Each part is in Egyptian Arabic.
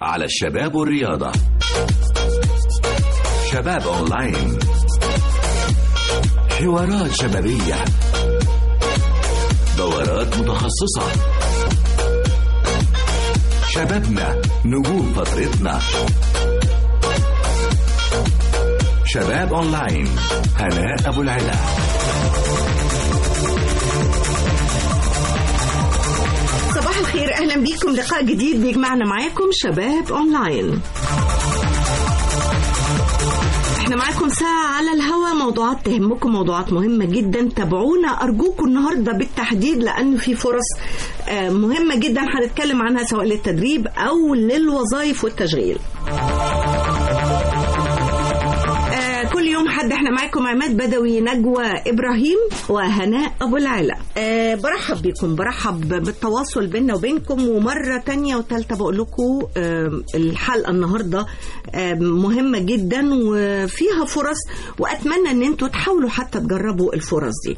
على الشباب والرياضة شباب أونلاين حوارات شبابية دورات متخصصة شبابنا نجوم فترتنا شباب أونلاين هناء أبو العلا صباح الخير اهلا بيكم لقاء جديد بيجمعنا معاكم شباب اونلاين احنا معاكم ساعة على الهوا موضوعات تهمكم موضوعات مهمة جدا تابعونا أرجوكم النهاردة بالتحديد لأن في فرص آه، مهمة جدا هنتكلم عنها سواء للتدريب أو للوظائف والتشغيل آه، كل يوم حد احنا معاكم عماد بدوي نجوى ابراهيم وهناء ابو العلا أه برحب بكم برحب بالتواصل بيننا وبينكم ومره تانية وتالتة بقول لكم أه الحلقه النهارده أه مهمه جدا وفيها فرص واتمنى ان انتوا تحاولوا حتى تجربوا الفرص دي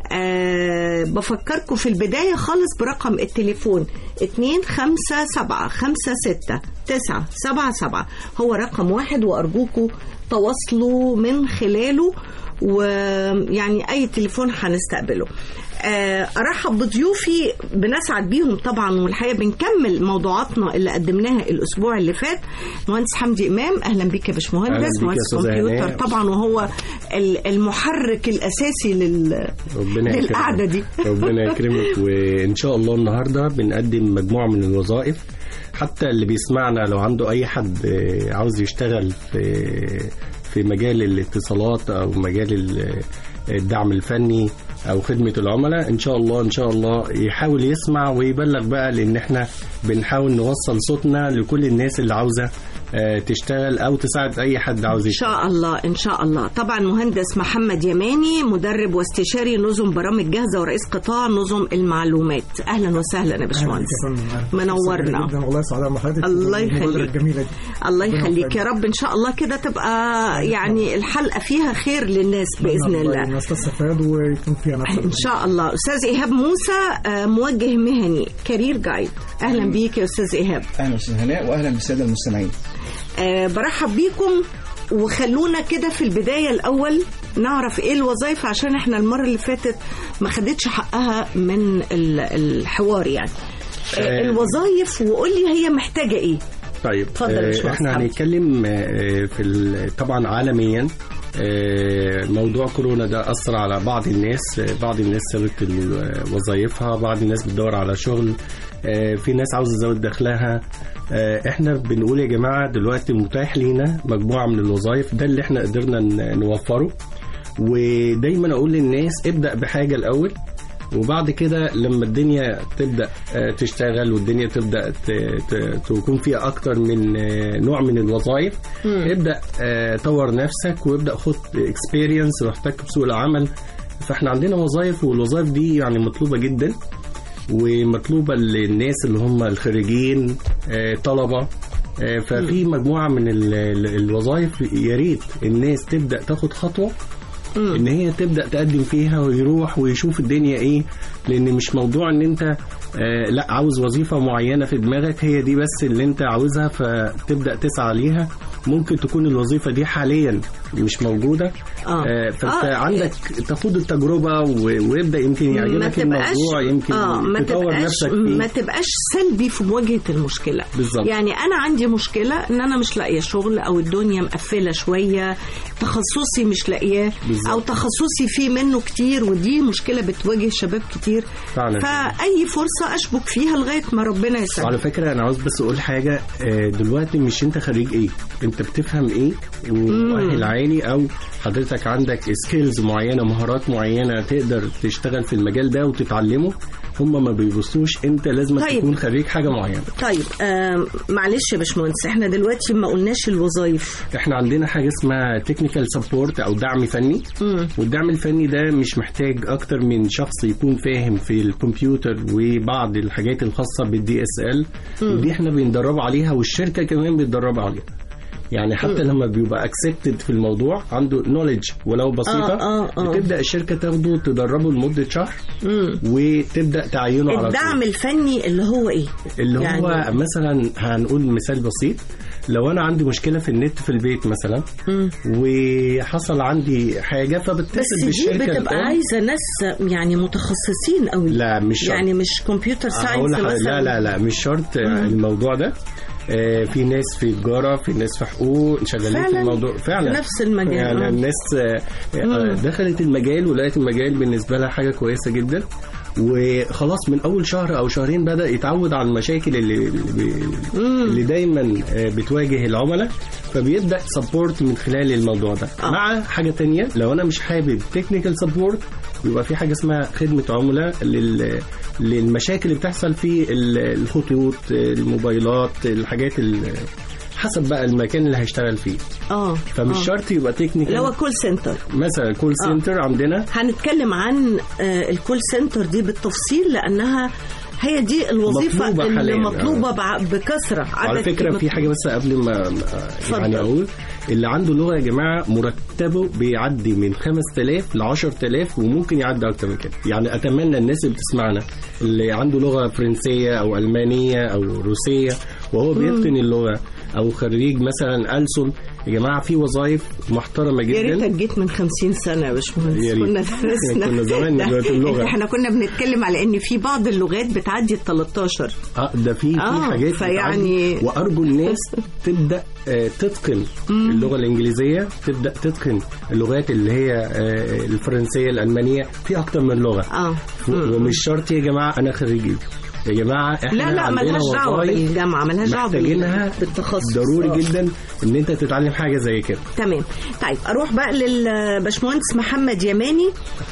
أه بفكركم في البدايه خالص برقم التليفون 2 5 7 5 6 9 7 7 هو رقم واحد وارجوكم تواصلوا من خلاله ويعني اي تليفون هنستقبله آه، ارحب بضيوفي بنسعد بيهم طبعا والحقيقه بنكمل موضوعاتنا اللي قدمناها الاسبوع اللي فات مهندس حمدي امام اهلا بك يا أهلا باشمهندس بيك يا مهندس أستاذة كمبيوتر هناء. طبعا وهو ال- المحرك الاساسي لل ربنا يكرمك للقعده دي ربنا يكرمك وان شاء الله النهارده بنقدم مجموعه من الوظائف حتى اللي بيسمعنا لو عنده اي حد آه، عاوز يشتغل في في مجال الاتصالات او مجال ال- الدعم الفني او خدمه العملاء ان شاء الله ان شاء الله يحاول يسمع ويبلغ بقى لان احنا بنحاول نوصل صوتنا لكل الناس اللي عاوزه آه، تشتغل او تساعد اي حد عاوز ان يشتغل شاء الله ان شاء الله طبعا مهندس محمد يماني مدرب واستشاري نظم برامج جاهزه ورئيس قطاع نظم المعلومات اهلا وسهلا يا باشمهندس منورنا. جدا والله سعداء مع حضرتك الله بالمبادرة يخليك. الجميله دي الله ربنا يخليك يوفقك. يا رب ان شاء الله كده تبقى يعني الحلقه فيها خير للناس باذن الله الناس تستفاد ويكون فيها نفع ان شاء الله استاذ ايهاب موسى آه، موجه مهني كارير جايد اهلا بيك يا استاذ ايهاب اهلا استاذ هناء واهلا بالساده المستمعين آه، برحب بيكم وخلونا كده في البدايه الاول نعرف ايه الوظائف عشان احنا المره اللي فاتت ما خدتش حقها من ال- الحوار يعني آه، آه. الوظائف وقول لي هي محتاجه ايه طيب اتفضل يا آه، باشمهندس احنا حمدي. هنتكلم آه، في ال- طبعا عالميا آه، موضوع كورونا ده اثر على بعض الناس آه، بعض الناس سابت ال- وظايفها بعض الناس بتدور على شغل آه، في ناس عاوزه تزود دخلها آه، احنا بنقول يا جماعه دلوقتي متاح لينا مجموعه من الوظائف ده اللي احنا قدرنا ن- نوفره ودايما اقول للناس ابدا بحاجه الاول وبعد كده لما الدنيا تبدا آه، تشتغل والدنيا تبدا ت- ت- تكون فيها اكتر من آه، نوع من الوظائف ابدا آه، طور نفسك وابدا خد اكسبيرينس واحتك بسوق العمل فاحنا عندنا وظائف والوظائف دي يعني مطلوبه جدا ومطلوبه للناس اللي هم الخريجين آه، طلبه آه، ففي مجموعه من ال- ال- الوظائف يا ريت الناس تبدا تاخد خطوه ان هي تبدا تقدم فيها ويروح ويشوف الدنيا ايه لان مش موضوع ان انت آه لا عاوز وظيفه معينه في دماغك هي دي بس اللي انت عاوزها فتبدا تسعى ليها ممكن تكون الوظيفه دي حاليا مش موجوده آه. آه فانت آه. عندك تاخد التجربه و- ويبدا يمكن ما يعجبك تبقاش الموضوع يمكن اه ما تطور تبقاش نفسك فيه ما تبقاش سلبي في مواجهه المشكله بالظبط. يعني انا عندي مشكله ان انا مش لاقيه شغل او الدنيا مقفله شويه تخصصي مش لاقياه بالظبط. او تخصصي فيه منه كتير ودي مشكله بتواجه شباب كتير فعلا. فاي فرصه اشبك فيها لغايه ما ربنا يسعدك وعلى فكره انا عاوز بس اقول حاجه آه، دلوقتي مش انت خريج ايه انت بتفهم ايه ومؤهل عالي او حضرتك عندك سكيلز معينه مهارات معينه تقدر تشتغل في المجال ده وتتعلمه هم ما بيبصوش انت لازم طيب. تكون خريج حاجه معينه طيب آه معلش يا باشمهندس احنا دلوقتي ما قلناش الوظائف احنا عندنا حاجه اسمها تكنيكال سبورت او دعم فني مم. والدعم الفني ده مش محتاج اكتر من شخص يكون فاهم في الكمبيوتر وبعض الحاجات الخاصه بالدي اس ال ودي احنا بندرب عليها والشركه كمان بتدرب عليها يعني حتى لما بيبقى اكسبتد في الموضوع عنده نوليدج ولو بسيطه آه، آه. بتبدا الشركه تاخده تدربه لمده شهر وتبدا تعينه على طول الدعم الفني اللي هو ايه اللي هو يعني- مثلا هنقول مثال بسيط لو انا عندي مشكله في النت في البيت مثلا وحصل عندي حاجه بس فبتصل دي بالشركه بتبقى الأم. عايزه ناس يعني متخصصين قوي لا مش شرط. يعني مش كمبيوتر هقول ساينس لحضرتك- مثلا لا لا لا مش شرط الموضوع ده آه، في ناس في تجاره في ناس في حقوق شغالين في فعلاً؟ الموضوع فعلا في نفس المجال، يعني آه. الناس آه، آه، دخلت المجال ولقيت المجال بالنسبه لها حاجه كويسه جدا وخلاص من اول شهر او شهرين بدا يتعود على المشاكل اللي اللي, اللي دايما آه، بتواجه العملاء فبيبدا سبورت من خلال الموضوع ده آه. مع حاجه تانية لو انا مش حابب تكنيكال سبورت بيبقى في حاجه اسمها خدمه عملاء لل... للمشاكل اللي بتحصل في ال- الخطوط الموبايلات الحاجات ال... حسب بقى المكان اللي هيشتغل فيه اه فمش آه. شرط يبقى اللي هو تكنيكال كول سنتر مثلا كول آه. سنتر عندنا هنتكلم عن آه، الكول سنتر دي بالتفصيل لانها هي دي الوظيفة مطلوبة اللي حالياً، مطلوبة آه. بع- بكثرة وعلى عدد فكره كبير- في حاجه بس قبل ما ما- اتفضل. يعني اقول اللي عنده لغه يا جماعه مرتبه بيعدي من 5000 ل 10000 وممكن يعدي اكتر من كده يعني اتمنى الناس اللي بتسمعنا اللي عنده لغه فرنسيه او المانيه او روسيه وهو بيتقن اللغه او خريج مثلا ألسن يا جماعه في وظائف محترمه يا ريتك جدا جيت من 50 سنة يا باشمهندس يا ريت. كنا درسنا كنا زمان ده- دلوقتي اللغة. احنا كنا بنتكلم على ان في بعض اللغات بتعدي ال 13 اه ده في في آه، حاجات فيعني- بتعدي. وارجو الناس تبدا آه، تتقن اللغه الانجليزيه تبدا تتقن اللغات اللي هي آه، الفرنسيه الالمانيه في اكتر من لغه اه ومش شرط يا جماعه انا خريج إيه. يا جماعه احنا لا لا عندنا ملهاش دعوة وظايف بالجامعة ملهاش دعوة بال- محتاجينها بالتخصص ضروري آه. جدا ان انت تتعلم حاجه زي كده تمام طيب اروح بقى للباشمهندس محمد يماني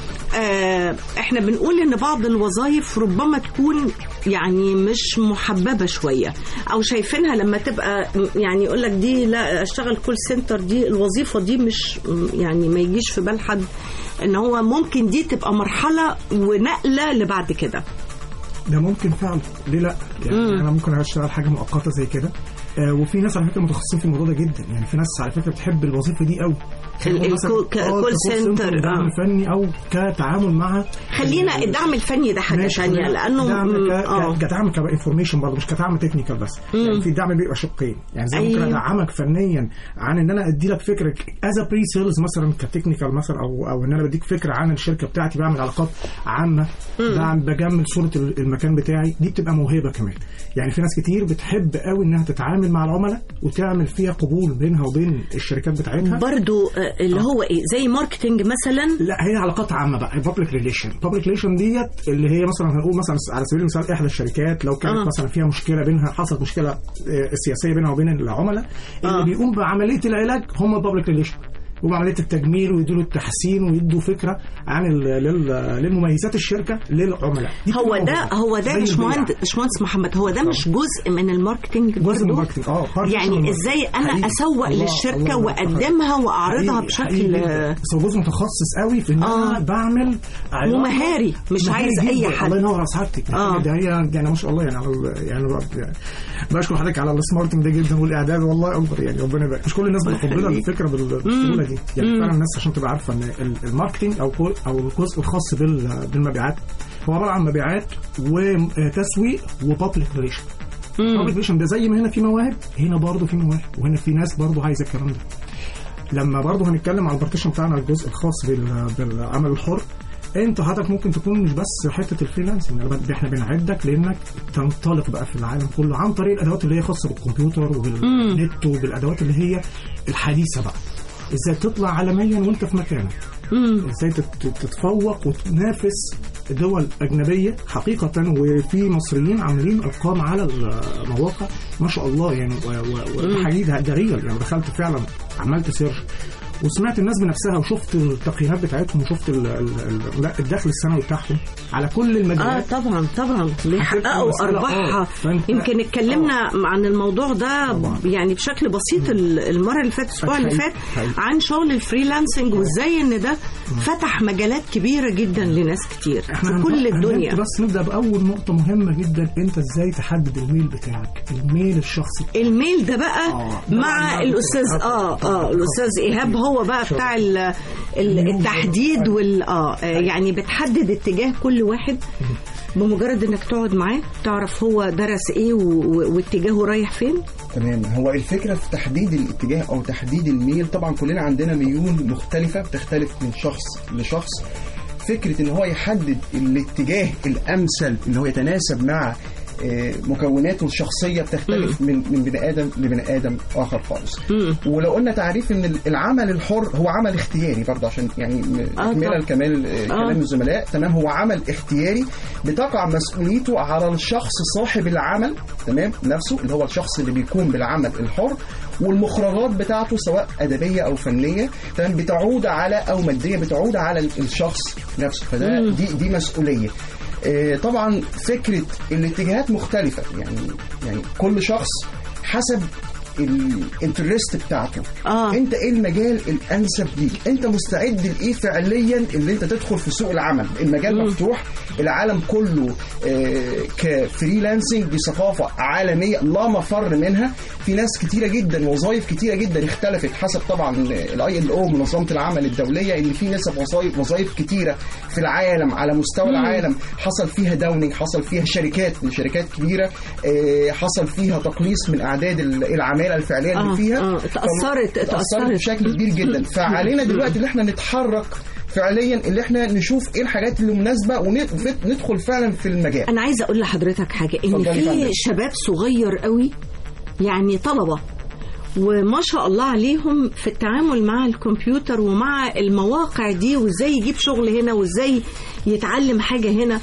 آه احنا بنقول ان بعض الوظائف ربما تكون يعني مش محببه شويه او شايفينها لما تبقى يعني يقول لك دي لا اشتغل كول سنتر دي الوظيفه دي مش يعني ما يجيش في بال حد ان هو ممكن دي تبقى مرحله ونقله لبعد كده ده ممكن فعلا ليه لا يعني مم. انا ممكن اشتغل حاجه مؤقته زي كده آه وفي ناس على فكره متخصصين في الموضوع ده جدا يعني في ناس على فكره بتحب الوظيفه دي قوي ال- مثلاً- الكو- ك- آه، كول ككول سنتر، دعم آه. فني او كتعامل مع خلينا الدعم الفني ده حاجه ماشي، ثانيه لانه دعم مم، ك... اه ك... كدعم كانفورميشن برضه مش كدعم تكنيكال بس يعني في دعم بيبقى شقين يعني زي ممكن أيوة. ادعمك فنيا عن ان انا ادي لك فكره از بري سيلز مثلا كتكنيكال مثلا او او ان انا بديك فكره عن الشركه بتاعتي بعمل علاقات عامه بعمل بجمل صوره ال- المكان بتاعي دي بتبقى موهبه كمان يعني في ناس كتير بتحب قوي انها تتعامل مع العملاء وتعمل فيها قبول بينها وبين الشركات بتاعتها برضو آه، اللي هو ايه زي ماركتنج مثلا لا هي علاقات عامه بقى بابليك ريليشن بابليك ريليشن ديت اللي هي مثلا هنقول مثلا على سبيل المثال احدى الشركات لو كانت آه. آه. مثلا فيها مشكله بينها حصلت مشكله آه، سياسيه بينها وبين العملاء اللي آه. بيقوم بعمليه العلاج هم البابليك ريليشن وعمليه التجميل ويدوا له التحسين ويدوا فكره عن ال- لل- للمميزات الشركه للعملاء دي هو بتبقى ده موهبة. هو ده زي يا باشمهندس البيع. باشمهندس محمد هو ده مش جزء من الماركتنج جزء من برضو؟ الماركتنج اه part من يعني الماركتنج. ازاي انا حقيقي. اسوق الله- للشركه الله واقدمها واعرضها حقيقي- بشكل حقيقي جداً. بس هو جزء متخصص قوي في ان آه. انا بعمل علاقة- ومهاري، مش مهاري عايز أي جداً. حد. الله ينور على سعادتك آه. ده هي يعني ما شاء الله يعني على ال- يعني ب- يعني بشكر حضرتك على السمارتنج ده جدا والاعداد والله اكبر يعني ربنا يبارك مش كل الناس بتقبلها يخليك. الفكره بال- بالسهوله دي يعني فعلا الناس عشان تبقى عارفه ان ال- الماركتنج او كو- او الجزء الخاص بال- بالمبيعات هو عباره عن مبيعات وتسويق وبابليك ريليشن بابليك ريليشن ده زي ما هنا في مواهب هنا برضه في مواهب وهنا في ناس برضه عايزه الكلام ده لما برضه هنتكلم على البارتيشن بتاعنا الجزء الخاص بال- بالعمل الحر انت حضرتك ممكن تكون مش بس حته الفريلانسنج أنا ب- احنا بنعدك لانك تنطلق بقى في العالم كله عن طريق الادوات اللي هي خاصه بالكمبيوتر وبالنت وبالادوات اللي هي الحديثه بقى ازاي تطلع عالميا وانت في مكانك ازاي تت- تتفوق وتنافس دول اجنبيه حقيقه وفي مصريين عاملين ارقام على المواقع ما شاء الله يعني و- و- وده حقيقي ده ده ريال يعني دخلت فعلا عملت سيرش وسمعت الناس بنفسها وشفت التقييمات بتاعتهم وشفت ال ال ال لا الدخل السنوي بتاعهم على كل اه المجالات طبعا طبعا بيحققوا مسألة ارباح آه، فأنت- يمكن اتكلمنا عن الموضوع ده طبعاً. يعني بشكل بسيط ال- المره اللي فاتت الاسبوع اللي حقيقي، فات حقيقي. عن شغل الفريلانسنج وازاي ان ده فتح مجالات كبيره جدا لناس كتير في هنبقى- كل الدنيا هنبدأ بس نبدا باول نقطه مهمه جدا انت ازاي تحدد الميل بتاعك الميل الشخصي الميل ده بقى آه. مع طبعاً. الاستاذ اه اه الاستاذ ايهاب هو بقى بتاع ال- ال- التحديد وال اه آه، يعني بتحدد اتجاه كل واحد بمجرد انك تقعد معاه تعرف هو درس ايه و- و- واتجاهه رايح فين تمام هو الفكره في تحديد الاتجاه او تحديد الميل طبعا كلنا عندنا ميول مختلفه بتختلف من شخص لشخص فكره ان هو يحدد الاتجاه الامثل ان هو يتناسب مع آه، مكوناته الشخصيه بتختلف من من بني ادم لبني ادم اخر خالص ولو قلنا تعريف ان العمل الحر هو عمل اختياري برضه عشان يعني آه، تكمله طبعاً. لكمال آه، كلام الزملاء تمام هو عمل اختياري بتقع مسؤوليته على الشخص صاحب العمل تمام نفسه اللي هو الشخص اللي بيقوم بالعمل الحر والمخرجات بتاعته سواء ادبيه او فنيه تمام بتعود على او ماديه بتعود على الشخص نفسه فده دي دي مسؤوليه آه، طبعا فكره الاتجاهات مختلفه يعني يعني كل شخص حسب الانترست بتاعته آه. انت ايه المجال الانسب ليك انت مستعد لايه فعليا اللي انت تدخل في سوق العمل المجال مفتوح العالم كله آه، كفريلانسنج بثقافه عالميه لا مفر منها في ناس كتيره جدا وظائف كتيره جدا اختلفت حسب طبعا الاي ال او منظمه العمل الدوليه اللي في نسب وظائف وظائف كتيره في العالم على مستوى العالم حصل فيها داونينج حصل فيها شركات شركات كبيره آه، حصل فيها تقليص من اعداد العماله الفعليه اللي آه، فيها آه، اتأثرت- اتأثرت. اتأثرت بشكل كبير جدا فعلينا دلوقتي ان احنا نتحرك فعليا اللي احنا نشوف ايه الحاجات اللي مناسبه وندخل فعلا في المجال انا عايزه اقول لحضرتك حاجه ان اتفضلي في فندم. شباب صغير قوي يعني طلبه وما شاء الله عليهم في التعامل مع الكمبيوتر ومع المواقع دي وازاي يجيب شغل هنا وازاي يتعلم حاجه هنا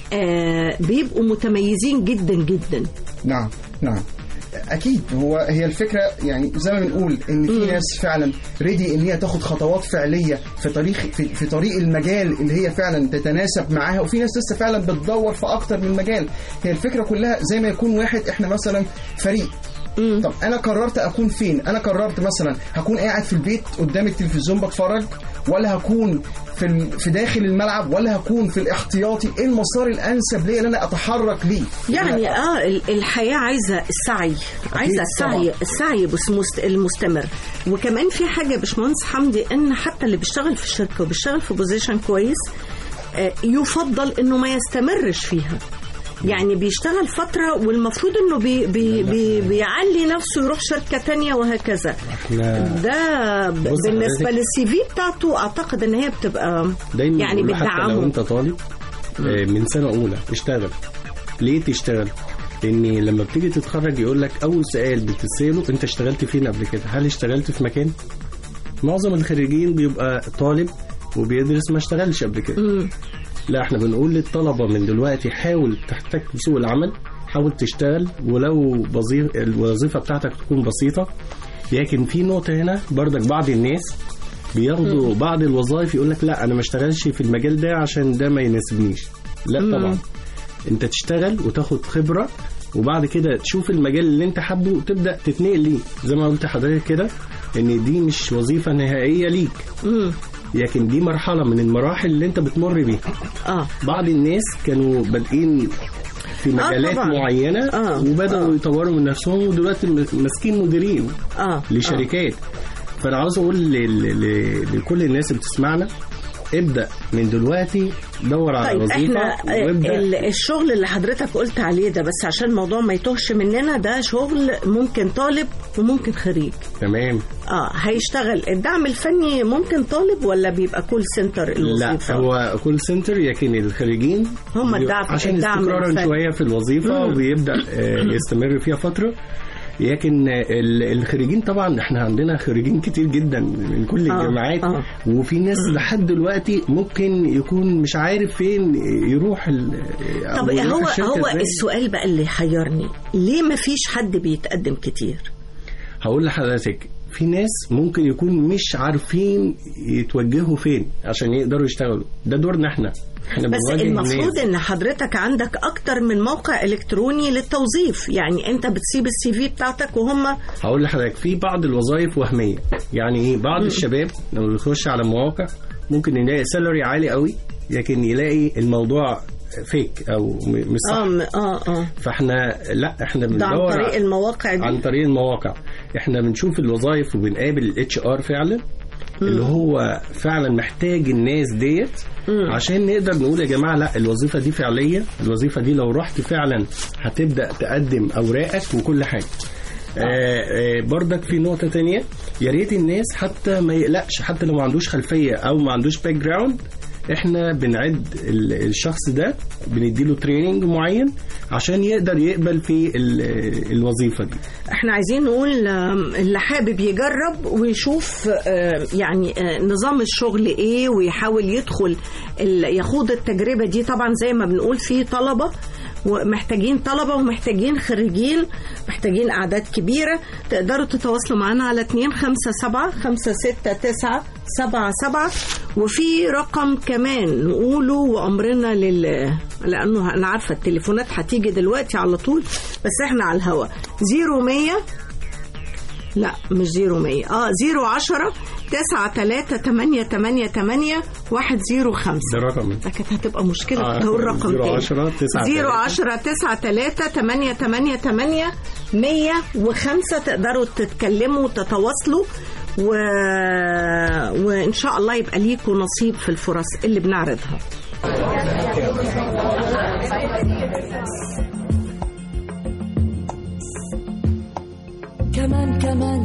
آه بيبقوا متميزين جدا جدا نعم نعم اكيد هو هي الفكره يعني زي ما بنقول ان في ناس فعلا ريدي ان هي تاخد خطوات فعليه في طريق في, في طريق المجال اللي هي فعلا تتناسب معاها وفي ناس لسه فعلا بتدور في اكتر من مجال هي الفكره كلها زي ما يكون واحد احنا مثلا فريق طب انا قررت اكون فين انا قررت مثلا هكون قاعد في البيت قدام التلفزيون بتفرج ولا هكون في ال- في داخل الملعب ولا هكون في الاحتياطي ايه المسار الانسب ليا ان انا اتحرك ليه يعني اه ال- الحياه عايزه السعي عايزه السعي طبعاً. السعي بس مست- المستمر وكمان في حاجه يا باشمهندس حمدي ان حتى اللي بيشتغل في الشركه وبيشتغل في بوزيشن كويس آه، يفضل انه ما يستمرش فيها يعني بيشتغل فترة والمفروض انه بي بي بي بيعلي نفسه يروح شركة تانية وهكذا احنا ده ب- بص بالنسبة حضرتك- للسي في بتاعته اعتقد ان هي بتبقى دايما يعني بقول حتى لو بتدعمه انت طالب آه، من سنه اولى اشتغل ليه تشتغل؟ لان لما بتيجي تتخرج يقول لك اول سؤال بتساله انت اشتغلت فين قبل كده؟ هل اشتغلت في مكان؟ معظم الخريجين بيبقى طالب وبيدرس ما اشتغلش قبل كده لا احنا بنقول للطلبه من دلوقتي حاول تحتك بسوق العمل حاول تشتغل ولو وظيفه الوظيفه بتاعتك تكون بسيطه لكن في نقطه هنا برضك بعض الناس بياخدوا بعض الوظائف يقول لك لا انا ما اشتغلش في المجال ده عشان ده ما يناسبنيش لا طبعا انت تشتغل وتاخد خبره وبعد كده تشوف المجال اللي انت حابه وتبدا تتنقل ليه زي ما قلت لحضرتك كده ان دي مش وظيفه نهائيه ليك مم. لكن دي مرحله من المراحل اللي انت بتمر بيها اه بعض الناس كانوا بادئين في مجالات طبعاً. معينه آه، وبداوا آه. يطوروا من نفسهم ودلوقتي ماسكين مديرين اه لشركات فانا عاوز اقول ل- ل- لكل الناس اللي بتسمعنا ابدا من دلوقتي دور على طيب وظيفه احنا ال- وابدا الشغل اللي حضرتك قلت عليه ده بس عشان الموضوع ما يتوهش مننا ده شغل ممكن طالب وممكن خريج تمام اه هيشتغل الدعم الفني ممكن طالب ولا بيبقى كول سنتر لا الوظيفه هو كول سنتر لكن الخريجين هم بي- الدعم- عشان الدعم استقرارا الفني. شويه في الوظيفه مم. وبيبدا آه، يستمر فيها فتره لكن آه، ال- الخريجين طبعا احنا عندنا خريجين كتير جدا من كل آه، الجامعات آه. وفي ناس لحد دلوقتي ممكن يكون مش عارف فين يروح ال- أو طب يروح هو الشركة هو إزاي. السؤال بقى اللي حيرني ليه ما فيش حد بيتقدم كتير هقول لحضرتك في ناس ممكن يكون مش عارفين يتوجهوا فين عشان يقدروا يشتغلوا ده دورنا احنا احنا بس بنواجه المفروض الناس. ان حضرتك عندك اكتر من موقع الكتروني للتوظيف يعني انت بتسيب السي في بتاعتك وهم هقول لحضرتك في بعض الوظائف وهميه يعني ايه بعض الشباب لما بيخش على مواقع ممكن يلاقي سالري عالي قوي لكن يلاقي الموضوع فيك او م- مش صح اه م- اه اه فاحنا لا احنا ده عن بندور طريق على- المواقع دي عن طريق المواقع احنا بنشوف الوظائف وبنقابل الاتش ار فعلا اللي هو فعلا محتاج الناس ديت عشان نقدر نقول يا جماعه لا الوظيفه دي فعليه الوظيفه دي لو رحت فعلا هتبدا تقدم اوراقك وكل حاجه آه آه برضك في نقطه تانية يا ريت الناس حتى ما يقلقش حتى لو ما عندوش خلفيه او ما عندوش باك جراوند احنا بنعد ال- الشخص ده بنديله تريننج معين عشان يقدر يقبل في ال- الوظيفه دي احنا عايزين نقول آم، اللي حابب يجرب ويشوف آه، يعني آه، نظام الشغل ايه ويحاول يدخل ال- يخوض التجربة دي طبعا زي ما بنقول في طلبة ومحتاجين طلبة ومحتاجين خريجين محتاجين أعداد كبيرة تقدروا تتواصلوا معنا على 257 569 7 7 وفي رقم كمان نقوله وأمرنا لل لأنه أنا عارفة التليفونات هتيجي دلوقتي على طول بس احنا على الهوا 0100 لا مش 0100 اه 010 9 3 8 8 8 105 ده رقم ده كانت هتبقى مشكلة آه، كنت هقول رقم تاني 010 9 010 9 3 8 8 8 105 تقدروا تتكلموا وتتواصلوا و... وإن شاء الله يبقى ليكوا نصيب في الفرص اللي بنعرضها كمان كمان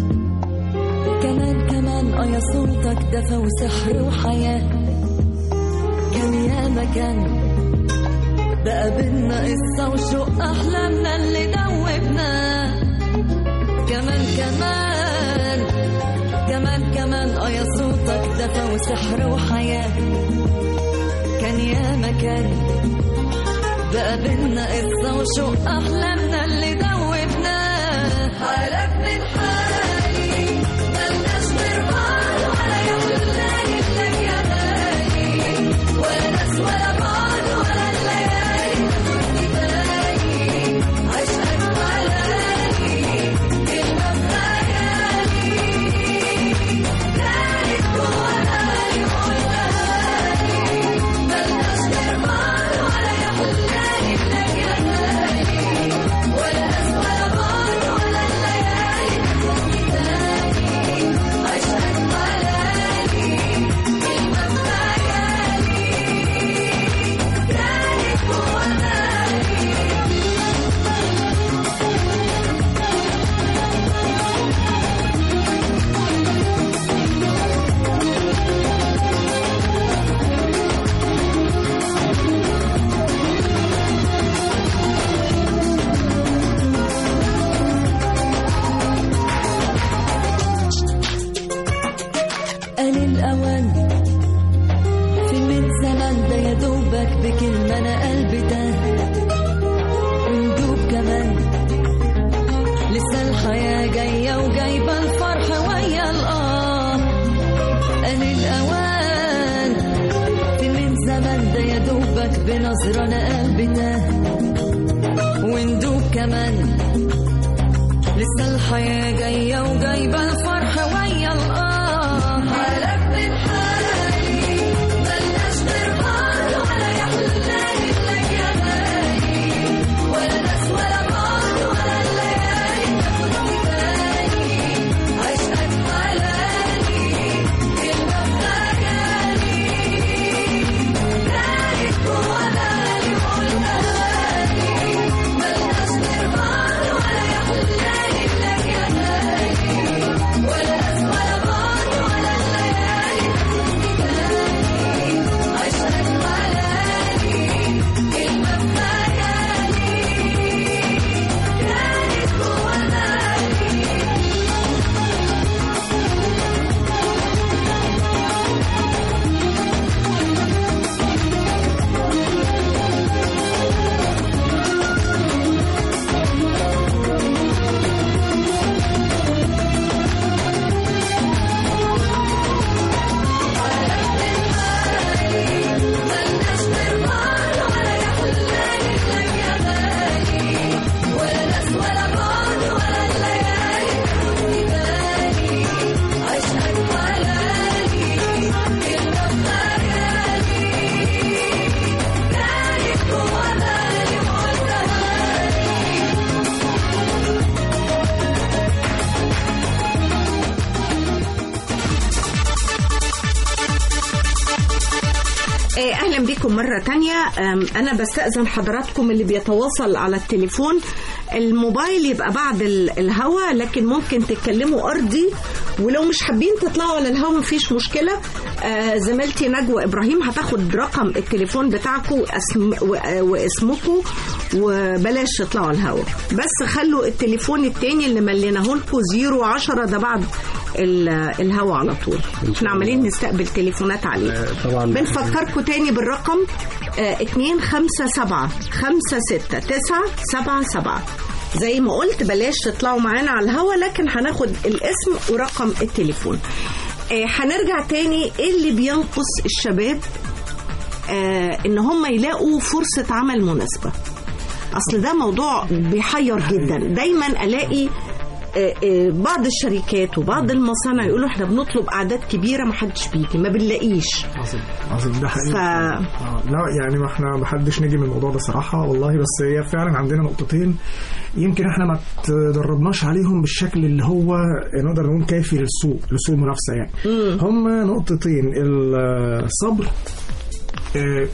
كمان كمان اه يا صوتك دفى وسحر وحياة كان يا مكان بقى بينا قصة وشوق أحلامنا اللي دوبنا كمان كمان كمان كمان اه يا صوتك دفى وسحر وحياة كان يا مكان بقى بينا قصة وشوق أحلامنا اللي دوبنا حالك من حالي ملناش غير بعض ولا يحلاني لك يا غالي ولا ناس ولا بعض ولا الليالي تاخدني بالي عشقك ملالي كلمة بخيالي كانت جوا بالي وقلتها لي ملناش غير بعض ولا يحلاني لك يا غالي ولا ناس ولا بعض ولا الليالي تاخدني بالي عشقك ملالي كلمة بخيالي كانت جوا بالي قال الأوان في من زمان ده يا دوبك بكلمة أنا قلبي تاه وندوب كمان لسه الحياة جاية وجايبة الفرح ويا الآه قال الأوان في من زمان ده يا دوبك بنظرة أنا قلبي تاه وندوب كمان لسه الحياة جاية وجايبة الفرح ويا الآه حالك من حالي ملناش غير بعض ولا يحلاني لك يا غالي ولا ناس ولا بعض ولا الليالي تاخدني بالي عشقك حلالي كلمة بخيالي كانت جوا بالي وقلتها لي ملناش غير بعض ولا يحلاني لك يا غالي ولا ناس ولا بعض آه، اهلا بكم مره تانية آم، انا بستاذن حضراتكم اللي بيتواصل على التليفون الموبايل يبقى بعد ال- الهوا لكن ممكن تتكلموا ارضي ولو مش حابين تطلعوا على الهوا مفيش مشكله آه، زميلتي نجوى ابراهيم هتاخد رقم التليفون بتاعكم واسم و- آه، واسمكم وبلاش تطلعوا على الهوا بس خلوا التليفون التاني اللي مليناه لكم 010 ده بعد ال- الهوا على طول احنا عمالين نستقبل تليفونات عليه آه، طبعا بنفكركم تاني بالرقم اتنين خمسة سبعة خمسة ستة تسعة سبعة سبعة زي ما قلت بلاش تطلعوا معانا على الهوا لكن هناخد الاسم ورقم التليفون آه، هنرجع تاني ايه اللي بينقص الشباب آه، ان هم يلاقوا فرصة عمل مناسبة اصل ده موضوع بيحير جدا دايما الاقي آه، آه، بعض الشركات وبعض المصانع يقولوا احنا بنطلب اعداد كبيره ما حدش بيجي ما بنلاقيش عظيم عظيم ده حقيقي ف- آه، لا يعني ما احنا ما حدش نجي من الموضوع ده صراحه والله بس هي فعلا عندنا نقطتين يمكن احنا ما تدربناش عليهم بالشكل اللي هو نقدر نقول كافي للسوق لسوق المنافسه يعني هم نقطتين الصبر آه،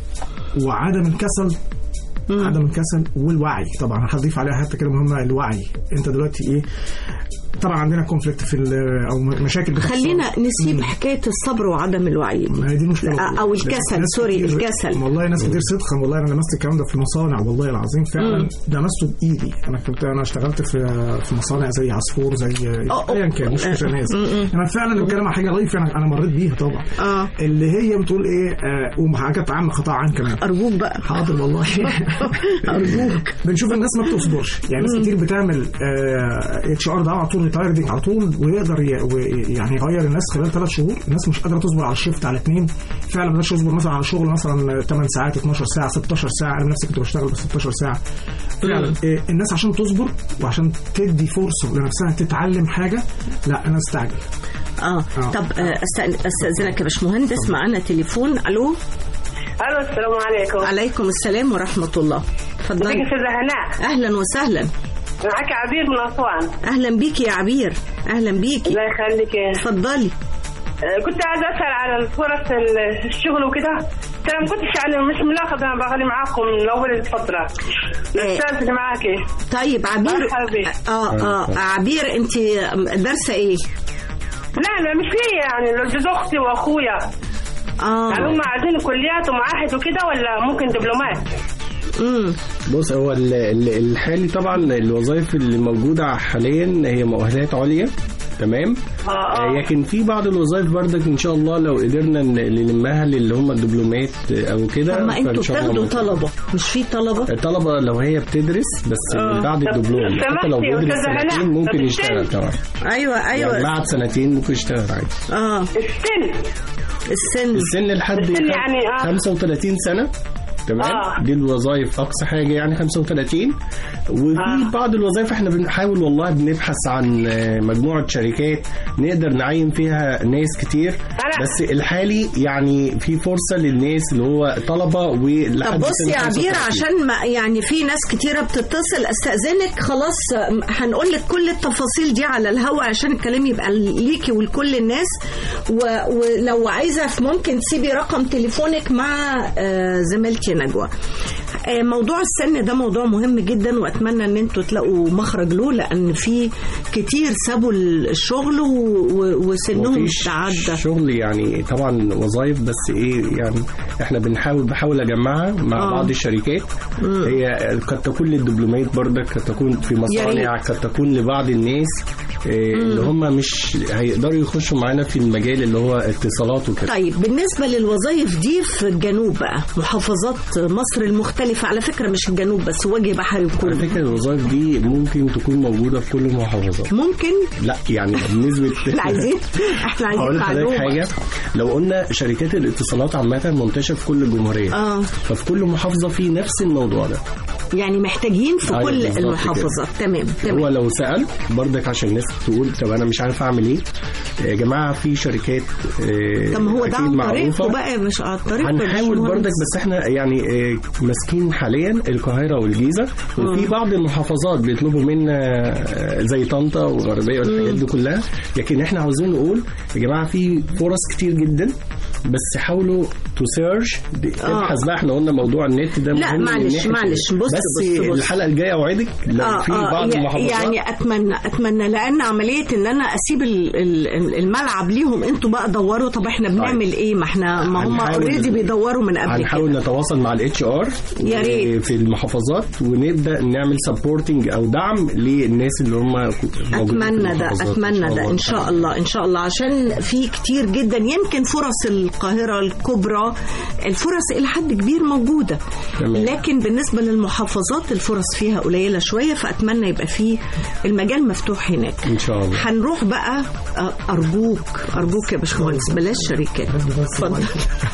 وعدم الكسل عدم الكسل والوعي طبعا هضيف عليها حتى كلمه مهمه الوعي انت دلوقتي ايه طبعا عندنا كونفليكت في ال- او مشاكل بتحصل. خلينا نسيب حكايه الصبر وعدم الوعي دي ما هي دي المشكله او الكسل ناس سوري كتير- الكسل والله ناس كتير صدقا والله انا لمست الكلام ده في المصانع والله العظيم فعلا لمسته بايدي انا كنت انا اشتغلت في في مصانع زي عصفور زي أوه. ايا كان مش مش ناس انا فعلا بتكلم عن حاجه لايف انا انا مريت بيها طبعا اه اللي هي بتقول ايه آه وحاجات عامه قطاع عام كمان ارجوك بقى حاضر والله ارجوك بنشوف الناس ما بتصبرش يعني ناس كتير بتعمل اتش ار ده على طول ريتايردنج على طول ويقدر ي- و- يعني يغير الناس خلال ثلاث شهور الناس مش قادره تصبر على الشيفت على اثنين فعلا ما قدرتش تصبر مثلا على شغل مثلا 8 ساعات 12 ساعه 16 ساعه انا نفسي كنت بشتغل ب 16 ساعه فعلا آه، الناس عشان تصبر وعشان تدي فرصه لنفسها تتعلم حاجه لا انا استعجل اه آه. طب آه، أستأذن- استاذنك يا باشمهندس معانا تليفون الو الو السلام عليكم عليكم السلام ورحمه الله ازيك اتفضلي يا استاذه هناء اهلا وسهلا معاك عبير من اسوان اهلا بيكي يا عبير اهلا بيكي الله يخليك اتفضلي آه، كنت عايزه اسال على فرص ال- الشغل وكده ترى ما كنتش يعني مش ملاحظه انا بغني معاكم من اول الفتره الاستاذ اللي معاكي طيب عبير مرحبا. اه اه عبير انت دارسه ايه لا لا مش في يعني جوز اختي واخويا اه هل هم عايزين كليات ومعاهد وكده ولا ممكن دبلومات؟ امم بص هو ال- ال- الحالي طبعا الوظائف اللي موجوده حاليا هي مؤهلات عليا تمام اه آه، اه لكن في بعض الوظائف برضك ان شاء الله لو قدرنا ن- نلمها للي هم الدبلومات او كده طب ما فإن انتوا شاء الله بتاخدوا ممكن. طلبه مش في طلبه الطلبة لو هي بتدرس بس آه. من بعد طب الدبلوم حتى لو سمحتي يا بيدرس أستاذة هناء، سنتين طب ممكن السن؟ يشتغل طبعا ايوه يعني ايوه بعد سنتين ممكن يشتغل عادي اه السن السن السن لحد السن يعني، آه. 35 سنة تمام آه. دي الوظائف اقصى حاجه يعني 35 وفي آه. بعض الوظائف احنا بنحاول والله بنبحث عن آه، مجموعه شركات نقدر نعين فيها ناس كتير أنا- بس الحالي يعني في فرصه للناس اللي هو طلبه ولحد طب بص سن يا عبير 35. عشان ما يعني في ناس كتيرة بتتصل استأذنك خلاص م- هنقول لك كل التفاصيل دي على الهوا عشان الكلام يبقى ليكي ولكل الناس و- ولو عايزة ممكن تسيبي رقم تليفونك مع آه، زميلتي نجوى آه، موضوع السن ده موضوع مهم جدا واتمنى ان انتوا تلاقوا مخرج له لان في كتير سابوا الشغل و- و- وسنهم مفيش تعدى شغل يعني طبعا وظائف بس ايه يعني احنا بنحاول بحاول اجمعها مع آه. بعض الشركات هي قد تكون للدبلومات برضك قد تكون في مصانع ريت. قد تكون لبعض الناس إيه اللي هم مش هيقدروا يخشوا معانا في المجال اللي هو اتصالات وكده طيب بالنسبة للوظائف دي في الجنوب بقى محافظات مصر المختلفة على فكرة مش الجنوب بس وجه بحري على وكله فكره الوظائف دي ممكن تكون موجوده في كل المحافظات ممكن لا يعني بنسبه احنا عايزين احنا عايزين هقول لحضرتك معلومة حاجه لو قلنا شركات الاتصالات عامه منتشره في كل الجمهوريه اه ففي كل محافظه في نفس الموضوع ده يعني محتاجين في أيوة كل بالظبط المحافظات تمام هو تمام لو سأل برضك عشان الناس تقول طب انا مش عارف اعمل ايه يا جماعه في شركات آه، طب ما هو ده أكيد عن معروفة. طريقه بقى مش عن طريقه هنحاول برضك بس احنا يعني آه، ماسكين حاليا القاهره والجيزه وفي بعض المحافظات بيطلبوا منا آه، زي طنطا والغربيه والحاجات دي كلها لكن احنا عاوزين نقول يا جماعه في فرص كتير جدا بس حاولوا تو سيرش ابحث بقى احنا قلنا موضوع النت ده لا، مهم من معلش، ناحية معلش، إيه. بص، بس بص، بص. الحلقه الجايه اوعدك لو في بعض ي- المحافظات يعني اتمنى اتمنى لان عمليه ان انا اسيب ال- ال- الملعب ليهم انتوا بقى دوروا طب احنا بنعمل ايه ما احنا ما هم هنحاول- اوريدي بيدوروا من قبل هنحاول كده نتواصل مع الاتش ار يا ريت. في المحافظات ونبدا نعمل سبورتنج او دعم للناس اللي هم موجودين في اتمنى ده المحافظات. اتمنى ده ان شاء الله ان شاء الله عشان في كتير جدا يمكن فرص القاهره الكبرى الفرص الى حد كبير موجوده تمام. لكن بالنسبه للمحافظات الفرص فيها قليله شويه فاتمنى يبقى في المجال مفتوح هناك ان شاء الله هنروح بقى أ- ارجوك ارجوك يا باشمهندس بلاش شركات اتفضل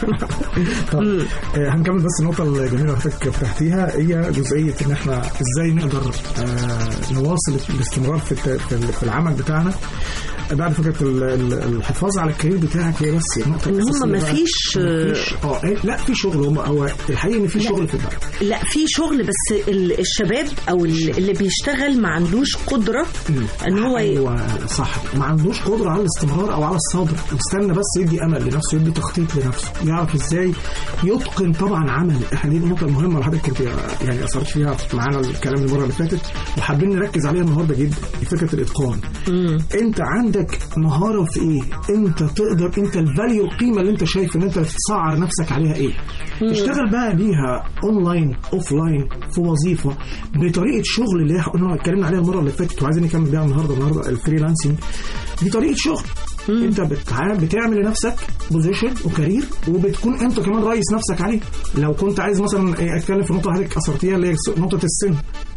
طب آه، هنكمل بس النقطة الجميلة اللي حضرتك فتحتيها هي جزئية إن إحنا إزاي نقدر آه، نواصل الاستمرار في الت- في ال- في العمل بتاعنا بعد فكرة ال- ال- الحفاظ على الكارير بتاعك هي بس النقطة إن هم الأساسية بقى. مفيش- مفيش اه إيه، لا في شغل هم هو الحقيقة إن في شغل في البلد لا في شغل بس ال- الشباب او ال- اللي بيشتغل ما عندوش قدره ان هو ي- ايوه صح ما عندوش قدره على الاستمرار او على الصبر يستنى بس يدي امل لنفسه يدي تخطيط لنفسه يعرف ازاي يتقن طبعا عمل احنا دي النقطه المهمه اللي حضرتك كنت يعني اثرت فيها معانا الكلام المره اللي فاتت وحابين نركز عليها النهارده جدا فكره الاتقان انت عندك مهاره في ايه انت تقدر انت الفاليو القيمه اللي انت شايف ان انت تسعر نفسك عليها ايه اشتغل بقى بيها اونلاين اوف لاين في وظيفه بطريقه شغل اللي احنا اتكلمنا عليها المره اللي فاتت وعايزين نكمل بيها النهارده النهارده الفريلانسنج دي طريقه شغل انت بتع- بتعمل لنفسك بوزيشن وكارير وبتكون انت كمان رئيس نفسك عليه لو كنت عايز مثلا إيه، اتكلم في نقطه حضرتك اثرتيها اللي هي س- نقطه السن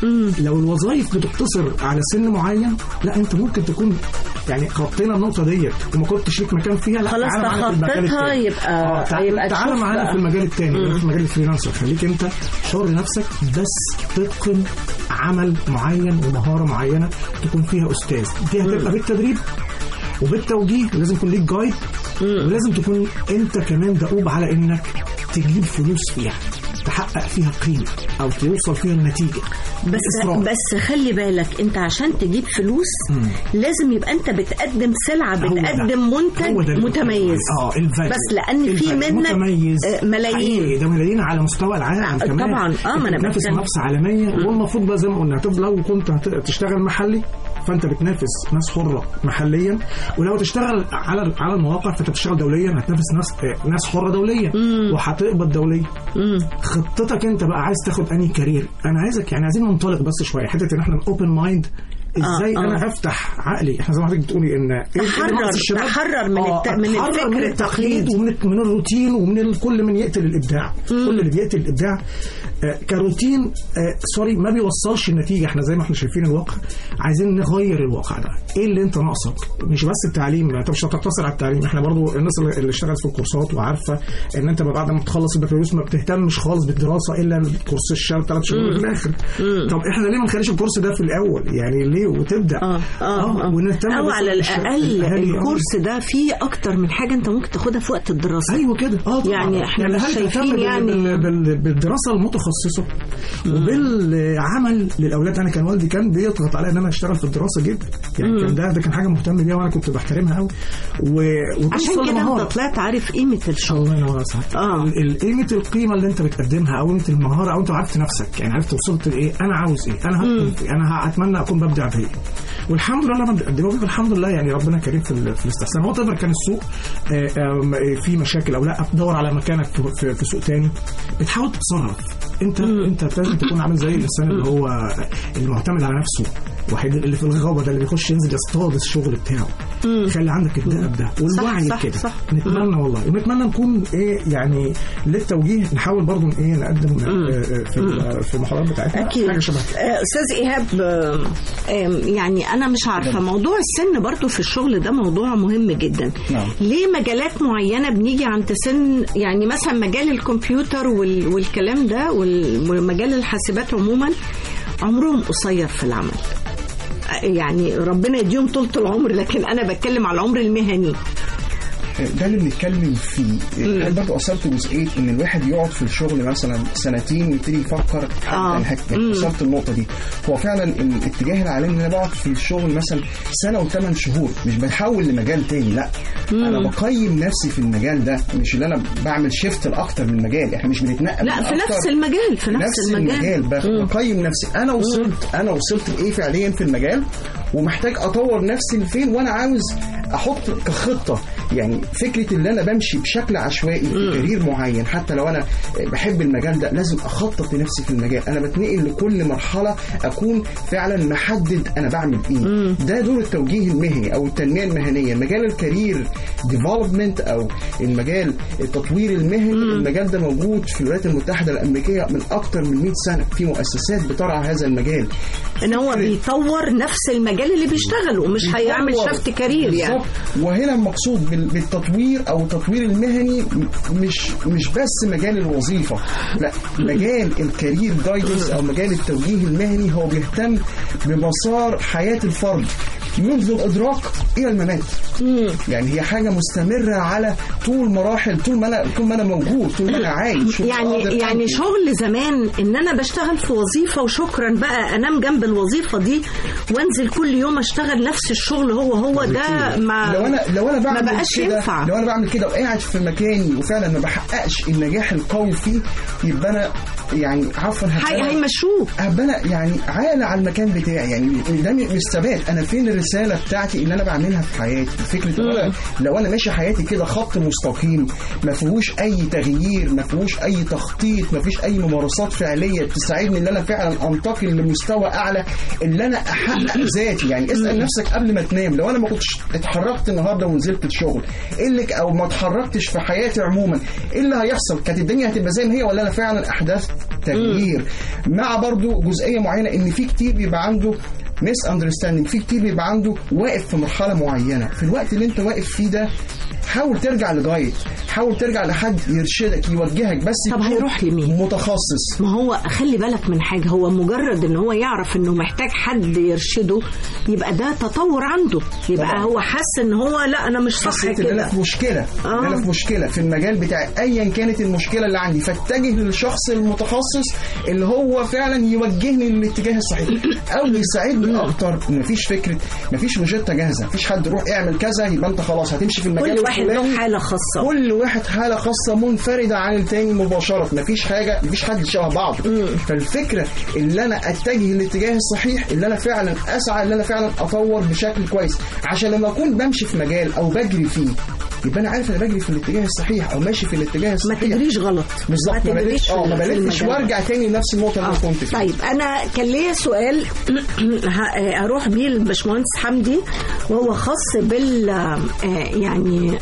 لو الوظائف بتقتصر على سن معين لا انت ممكن تكون يعني غطينا النقطه ديت وما كنتش ليك مكان فيها لا خلاص تعالى معانا في المجال تخطيتها التاني. يبقى- آه، تعالى, يبقى تعالى تشوف معانا بقى. في المجال الثاني في مجال الفريلانسر خليك انت حر نفسك بس تتقن عمل معين ومهاره معينه تكون فيها استاذ دي هتبقى بالتدريب وبالتوجيه لازم يكون ليك جايد ولازم تكون انت كمان دؤوب على انك تجيب فلوس فيها تحقق فيها قيمه او توصل فيها النتيجه بس بإصرار. بس خلي بالك انت عشان تجيب فلوس لازم يبقى انت بتقدم سلعه هو ده. بتقدم هو منتج ده اللي متميز اه الفاليو بس لان في الفاليو منك متميز آه، ملايين حقيقي، ده ملايين على مستوى العالم آه، كمان طبعاً. آه، ما أنا بتنافس بتكلم. منافسه عالميه والمفروض بقى زي ما قلنا هتفضل لو كنت هت- تشتغل محلي فانت بتنافس ناس حره محليا ولو تشتغل على على المواقع فانت بتشتغل دوليا هتنافس ناس آه، ناس حره دوليا وهتقبض دوليا خطتك انت بقى عايز تاخد انهي كارير انا عايزك يعني عايزين ننطلق بس شويه حته ان احنا اوبن مايند ازاي آه. انا افتح عقلي احنا زي ما حضرتك بتقولي ان إيه اللي تحرر- ناقص الشباب؟ تحرر من آه، الت- من أتحرر الفكر من التقليد ومن من الروتين ومن ال- كل من يقتل الابداع كل اللي بيقتل الابداع آه، كروتين آه، سوري ما بيوصلش النتيجه احنا زي ما احنا شايفين الواقع عايزين نغير الواقع ده ايه اللي انت ناقصك مش بس التعليم انت مش هتقتصر على التعليم احنا برضو الناس اللي- اللي اشتغلت في الكورسات وعارفه ان انت بعد ما تخلص البكالوريوس ما بتهتمش خالص بالدراسه الا الكورس الشهر ثلاث شهور في الاخر طب احنا ليه ما نخليش الكورس ده في الاول يعني ليه وتبدا اه اه, آه. ونهتم او بس على بالش- الاقل الأهالي، آه. الكورس ده فيه اكتر من حاجه انت ممكن تاخدها في وقت الدراسه ايوه كده اه طبعا يعني إحنا مش الأهالي شايفين تهتم بال- يعني- بال- بال- بالدراسه المتخصصه وبالعمل للاولاد انا كان والدي كان بيضغط عليا ان انا اشتغل في الدراسه جدا يعني كان ده ده كان حاجه مهتم بيها وانا كنت بحترمها قوي و... عشان وتوصل كده لمهارة. انت طلعت عارف قيمه الشغل الله ينور على سعادتك. آه. ال- ال- قيمه القيمه اللي انت بتقدمها او قيمه المهاره او انت عرفت نفسك يعني عرفت وصلت لايه انا عاوز ايه انا هكون في انا اتمنى اكون ببدع في ايه والحمد لله لما بقدمه بيبقى الحمد لله يعني ربنا كريم في, ال- في الاستحسان هو تقدر كان السوق آه، آم، آه، في مشاكل او لا تدور على مكانك في, في, في سوق تاني بتحاول تتصرف انت انت لازم تكون عامل زي الانسان اللي هو المعتمد على نفسه وحيد اللي في الغابه ده اللي بيخش ينزل يصطاد الشغل بتاعه خلي عندك الدأب ده والوعي صح، كده صح. نتمنى والله ونتمنى نكون ايه يعني للتوجيه نحاول برضو ايه نقدم آه، آه، في ال- في المحاضرات بتاعتنا اكيد حاجه شبه كده. آه، استاذ ايهاب آه، آه، يعني انا مش عارفه موضوع السن برضو في الشغل ده موضوع مهم جدا نعم. ليه مجالات معينه بنيجي عند سن يعني مثلا مجال الكمبيوتر وال- والكلام ده وال- ومجال الحاسبات عموما عمرهم قصير في العمل آه، يعني ربنا يديهم طولة العمر لكن انا بتكلم على العمر المهني ده اللي بنتكلم فيه هل برضه اثرت جزئيه ان الواحد يقعد في الشغل مثلا سنتين ويبتدي يفكر آه. يعني هك- اثرت النقطه دي هو فعلا الاتجاه العالمي ان انا بقعد في الشغل مثلا سنه وثمان شهور مش بتحول لمجال تاني لا انا بقيم نفسي في المجال ده مش اللي انا بعمل شيفت لاكتر من مجال احنا مش بنتنقل لا من في أكتر نفس المجال في نفس, نفس المجال بخ- مم. بقيم نفسي انا وصلت انا وصلت لايه فعليا في المجال ومحتاج اطور نفسي لفين وانا عاوز احط كخطه يعني فكره ان انا بمشي بشكل عشوائي في كارير معين حتى لو انا بحب المجال ده لازم اخطط لنفسي في المجال انا بتنقل لكل مرحله اكون فعلا محدد انا بعمل ايه ده دور التوجيه المهني او التنميه المهنيه مجال الكارير ديفلوبمنت او المجال التطوير المهني المجال ده موجود في الولايات المتحده الامريكيه من اكتر من 100 سنه في مؤسسات بترعى هذا المجال ان هو بيطور نفس المجال اللي بيشتغله مش هيعمل بيطور. شفت كارير يعني بالظبط. وهنا المقصود بال- بالتطوير او التطوير المهني م- مش مش بس مجال الوظيفه لا مجال الكارير جايدنس او مجال التوجيه المهني هو بيهتم بمسار حياه الفرد منذ الادراك الى الممات يعني هي حاجه مستمره على طول مراحل طول ما انا طول ما انا موجود طول ما انا عايش طول ما يعني أقدر يعني أنتج. شغل زمان ان انا بشتغل في وظيفه وشكرا بقى انام جنب الوظيفه دي وانزل كل يوم اشتغل نفس الشغل هو هو ده ما لو انا لو انا بعمل ما بقاش كده ينفع لو انا بعمل كده وقاعد في مكاني وفعلا ما بحققش النجاح القوي فيه يبقى انا يعني عفوا هي هبقى أنا- هيمشوه هبقى انا يعني عالة على المكان بتاعي يعني ده مش ثبات انا فين الرساله بتاعتي اللي انا بعملها في حياتي فكره لو انا لو انا ماشي حياتي كده خط مستقيم ما فيهوش اي تغيير ما فيهوش اي تخطيط ما فيش اي ممارسات فعليه تساعدني ان انا فعلا انتقل لمستوى اعلى اللي انا احقق ذاتي يعني اسال نفسك قبل ما تنام لو انا ما كنتش اتحركت النهارده ونزلت الشغل ايه اللي او ما اتحركتش في حياتي عموما ايه اللي هيحصل كانت الدنيا هتبقى زي ما هي ولا انا فعلا احدثت تغيير مع برضو جزئيه معينه ان في كتير بيبقى عنده ميس اندرستاندينج في كتير بيبقى عنده واقف في مرحله معينه في الوقت اللي انت واقف فيه ده حاول ترجع لجايد حاول ترجع لحد يرشدك يوجهك بس طب يكون هيروح لمين؟ متخصص ما هو خلي بالك من حاجة هو مجرد ان هو يعرف انه محتاج حد يرشده يبقى ده تطور عنده يبقى طبعا. هو حاسس ان هو لا انا مش صح حسيت ان انا كده في مشكله آه. ان انا في مشكله في المجال بتاعي ايا كانت المشكله اللي عندي فاتجه للشخص المتخصص اللي هو فعلا يوجهني للاتجاه الصحيح او يساعدني اكتر مفيش فكره مفيش روجيتا جاهزه مفيش حد روح اعمل كذا يبقى انت خلاص هتمشي في المجال كل واحد الفلاني. له حالة خاصة كل واحد حاله خاصه منفرده عن التاني مباشره مفيش حاجه مفيش حد شبه بعض فالفكره اللي انا اتجه للاتجاه الصحيح اللي انا فعلا اسعى اللي انا فعلا اطور بشكل كويس عشان لما اكون بمشي في مجال او بجري فيه يبقى انا عارف انا بجري في الاتجاه الصحيح او ماشي في الاتجاه ما الصحيح تجريش غلط بالظبط ما تجريش بلفش اه ما في بلفش المجال. وارجع تاني لنفس النقطه اللي انا آه. كنت فيها طيب انا كان ليا سؤال ه- اروح بيه للباشمهندس حمدي وهو خاص بال آه، يعني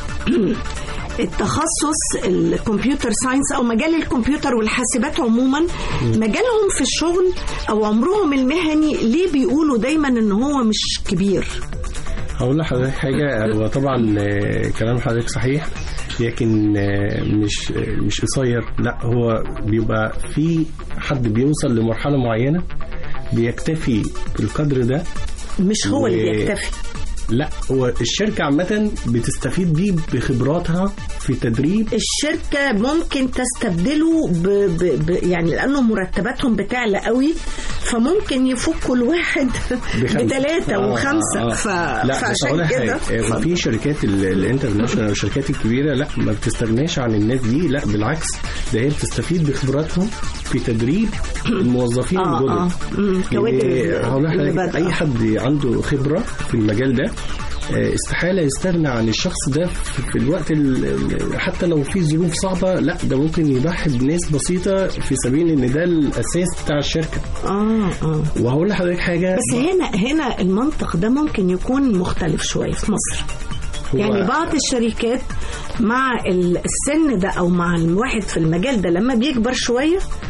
التخصص الكمبيوتر ساينس او مجال الكمبيوتر والحاسبات عموما مجالهم في الشغل او عمرهم المهني ليه بيقولوا دايما ان هو مش كبير هقول لحضرتك حاجة هو طبعا آه، كلام حضرتك صحيح لكن آه، مش آه، مش قصير لا هو بيبقى في حد بيوصل لمرحلة معينة بيكتفي بالقدر ده مش هو اللي و- بيكتفي لا هو الشركة عامة بتستفيد بيه بخبراتها في تدريب الشركة ممكن تستبدله ب... ب... ب... يعني لأنه مرتباتهم بتعلى قوي فممكن يفكوا الواحد بخمسة. بثلاثة آه، وخمسة آه، آه. ف... لا بس أقول فعشان لك كده حاجة آه، في شركات ال- الانترناشونال والشركات الكبيرة لا ما بتستغناش عن الناس دي لا بالعكس ده هي بتستفيد بخبراتهم في تدريب الموظفين آه، الجدد آه. مم، كوادر يعني هقول اللي لحضرتك بادئة. اي حد عنده خبرة في المجال ده آه، استحالة يستغنى عن الشخص ده في في الوقت ال- ال- حتى لو في ظروف صعبة لا ده ممكن يضحي بناس بسيطة في سبيل ان ده الاساس بتاع الشركة اه اه وهقول لحضرتك حاجة بس هنا هنا المنطق ده ممكن يكون مختلف شوية في مصر هو- يعني بعض الشركات مع ال- السن ده او مع الواحد في المجال ده لما بيكبر شويه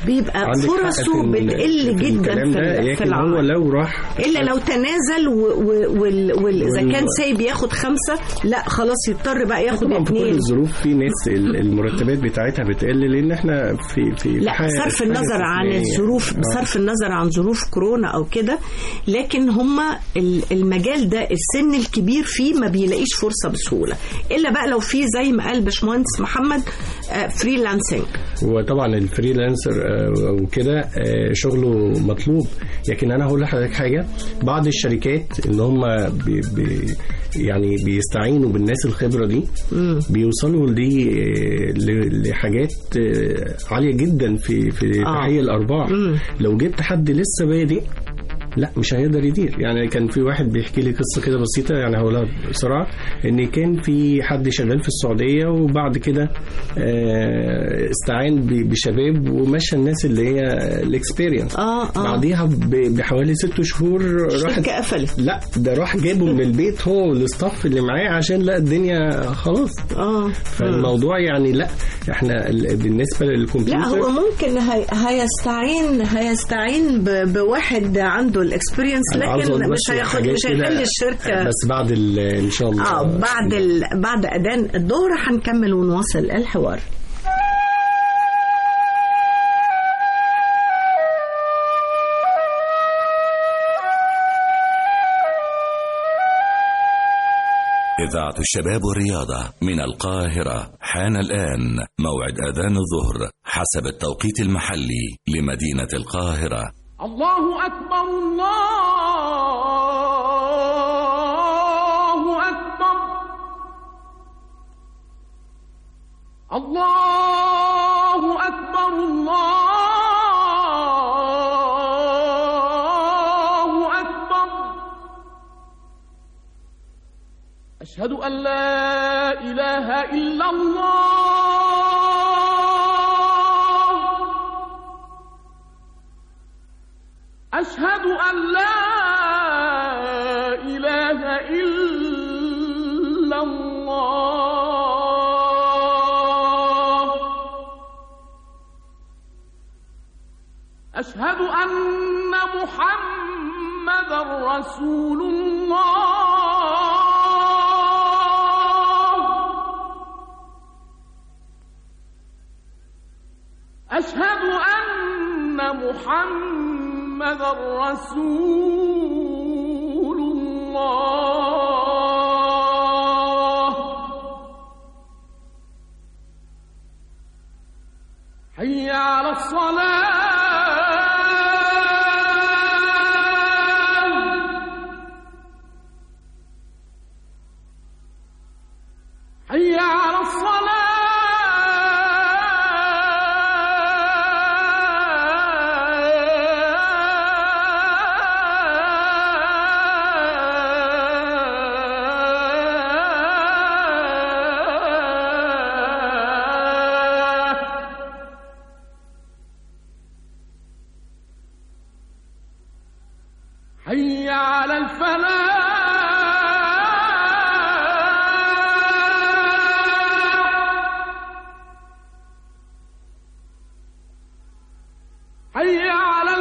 بيبقى عندك حق فرصه في ال- بتقل في جدا الكلام في, ده ال- في لكن هو العمل لو راح الا لو تنازل و- و- وال- وال- اذا وال- كان سايب ياخد خمسه لا خلاص يضطر بقى ياخد طبعا في كل اثنين الظروف في ناس ال- المرتبات بتاعتها بتقل لان احنا في في لا في حاجة- صرف في حاجة النظر عن استثنائية. الظروف آه. بصرف النظر عن ظروف كورونا او كده لكن هما ال- المجال ده السن الكبير فيه ما بيلاقيش فرصه بسهوله الا بقى لو في زي ما قال باشمهندس محمد آه، فريلانسنج وطبعا الفريلانسر آه، وكده آه، شغله مطلوب لكن انا هقول لحضرتك حاجه بعض الشركات ان هم بي بي يعني بيستعينوا بالناس الخبره دي بيوصلوا لدي آه، ل- لحاجات آه، عاليه جدا في في آه. تحقيق الارباح لو جبت حد لسه بادئ لا مش هيقدر يدير يعني كان في واحد بيحكي لي قصه كده بسيطه يعني هقولها بسرعه ان كان في حد شغال في السعوديه وبعد كده آه، استعان ب- بشباب ومشى الناس اللي هي الاكسبيرينس اه اه بعديها ب- بحوالي ست شهور راح الشركه قفلت لا ده راح جابه من البيت هو والاستاف اللي معاه عشان لا الدنيا خلاص اه فالموضوع يعني لا احنا ال- بالنسبه للكمبيوتر لا هو ممكن هي هيستعين هيستعين ب- بواحد عنده الاكسبيرينس أنا عاوز لكن أقول مش بس هياخد حاجات مش كده، هيخلي الشركه بس بعد ال- ان شاء الله اه بعد ال... بعد اذان الظهر هنكمل ونواصل الحوار إذاعة الشباب والرياضة من القاهرة حان الآن موعد أذان الظهر حسب التوقيت المحلي لمدينة القاهرة الله أكبر الله أكبر الله أكبر الله أكبر أشهد أن لا إله إلا الله أشهد أن لا إله إلا الله أشهد أن محمد رسول الله أشهد أن محمد رسول الله حي على الصلاة حي على الصلاة حي على الفلاح حي على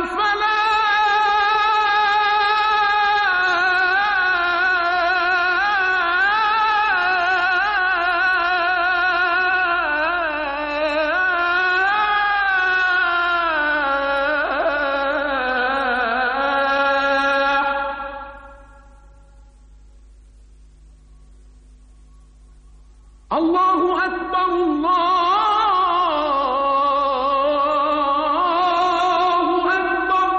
الفلاح الله أكبر الله أكبر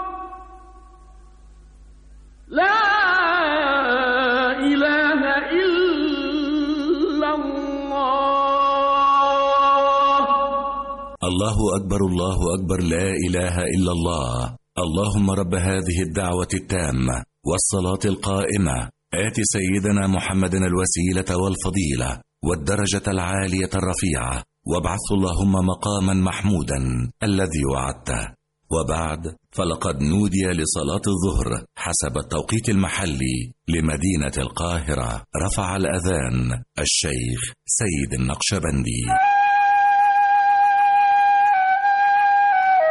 لا إله إلا الله الله أكبر الله أكبر لا إله إلا الله اللهم رب هذه الدعوة التامة والصلاة القائمة آت سيدنا محمدا الوسيلة والفضيلة والدرجة العالية الرفيعة وابعث اللهم مقاما محمودا الذي وعدته وبعد فلقد نودي لصلاة الظهر حسب التوقيت المحلي لمدينة القاهرة رفع الأذان الشيخ سيد النقشبندي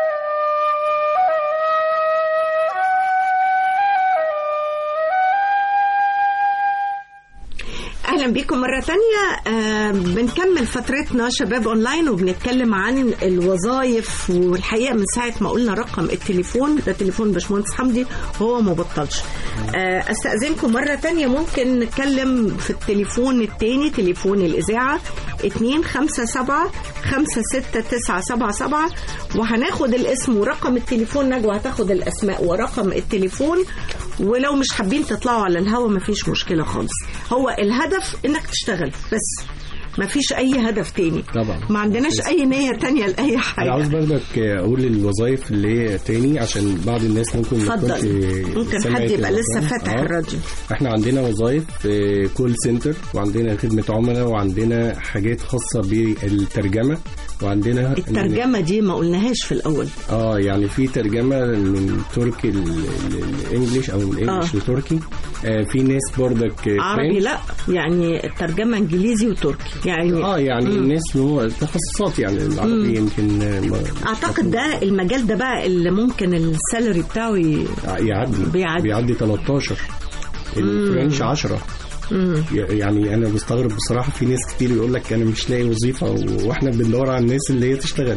اهلا بكم مره تانية آه بنكمل فترتنا شباب اونلاين وبنتكلم عن الوظائف والحقيقه من ساعه ما قلنا رقم التليفون ده تليفون باشمهندس حمدي هو ما بطلش آه استاذنكم مره تانية ممكن نتكلم في التليفون التاني تليفون الاذاعه 257 56977 وهناخد الاسم ورقم التليفون نجوى هتاخد الاسماء ورقم التليفون ولو مش حابين تطلعوا على الهوا مفيش مشكله خالص هو الهدف انك تشتغل بس مفيش اي هدف تاني طبعا. ما عندناش اي نيه تانية لاي انا عاوز حاجه برضك اقول الوظائف اللي هي تاني عشان بعض الناس ممكن ما اتفضل. تكونش ممكن سمعت حد يبقى لسه الوظائف. فاتح آه. الراديو. احنا عندنا وظائف آه، كول سنتر وعندنا خدمه عملاء وعندنا حاجات خاصه بالترجمه وعندنا الترجمه دي ما قلناهاش في الاول اه يعني في ترجمه من تركي ل- ل- للانجليش او من انجليش آه. لتركي آه في ناس برضك آه، عربي فرنش. لا يعني الترجمه انجليزي وتركي يعني اه يعني الناس اللي هو تخصصات يعني العربي يمكن آه، ما- اعتقد ده المجال ده بقى اللي ممكن السالري بتاعه ي... يعدي بيعدي. بيعدي 13 الفرنش 10 يعني انا بستغرب بصراحه في ناس كتير يقول لك انا مش لاقي وظيفه و- واحنا بندور على الناس اللي هي تشتغل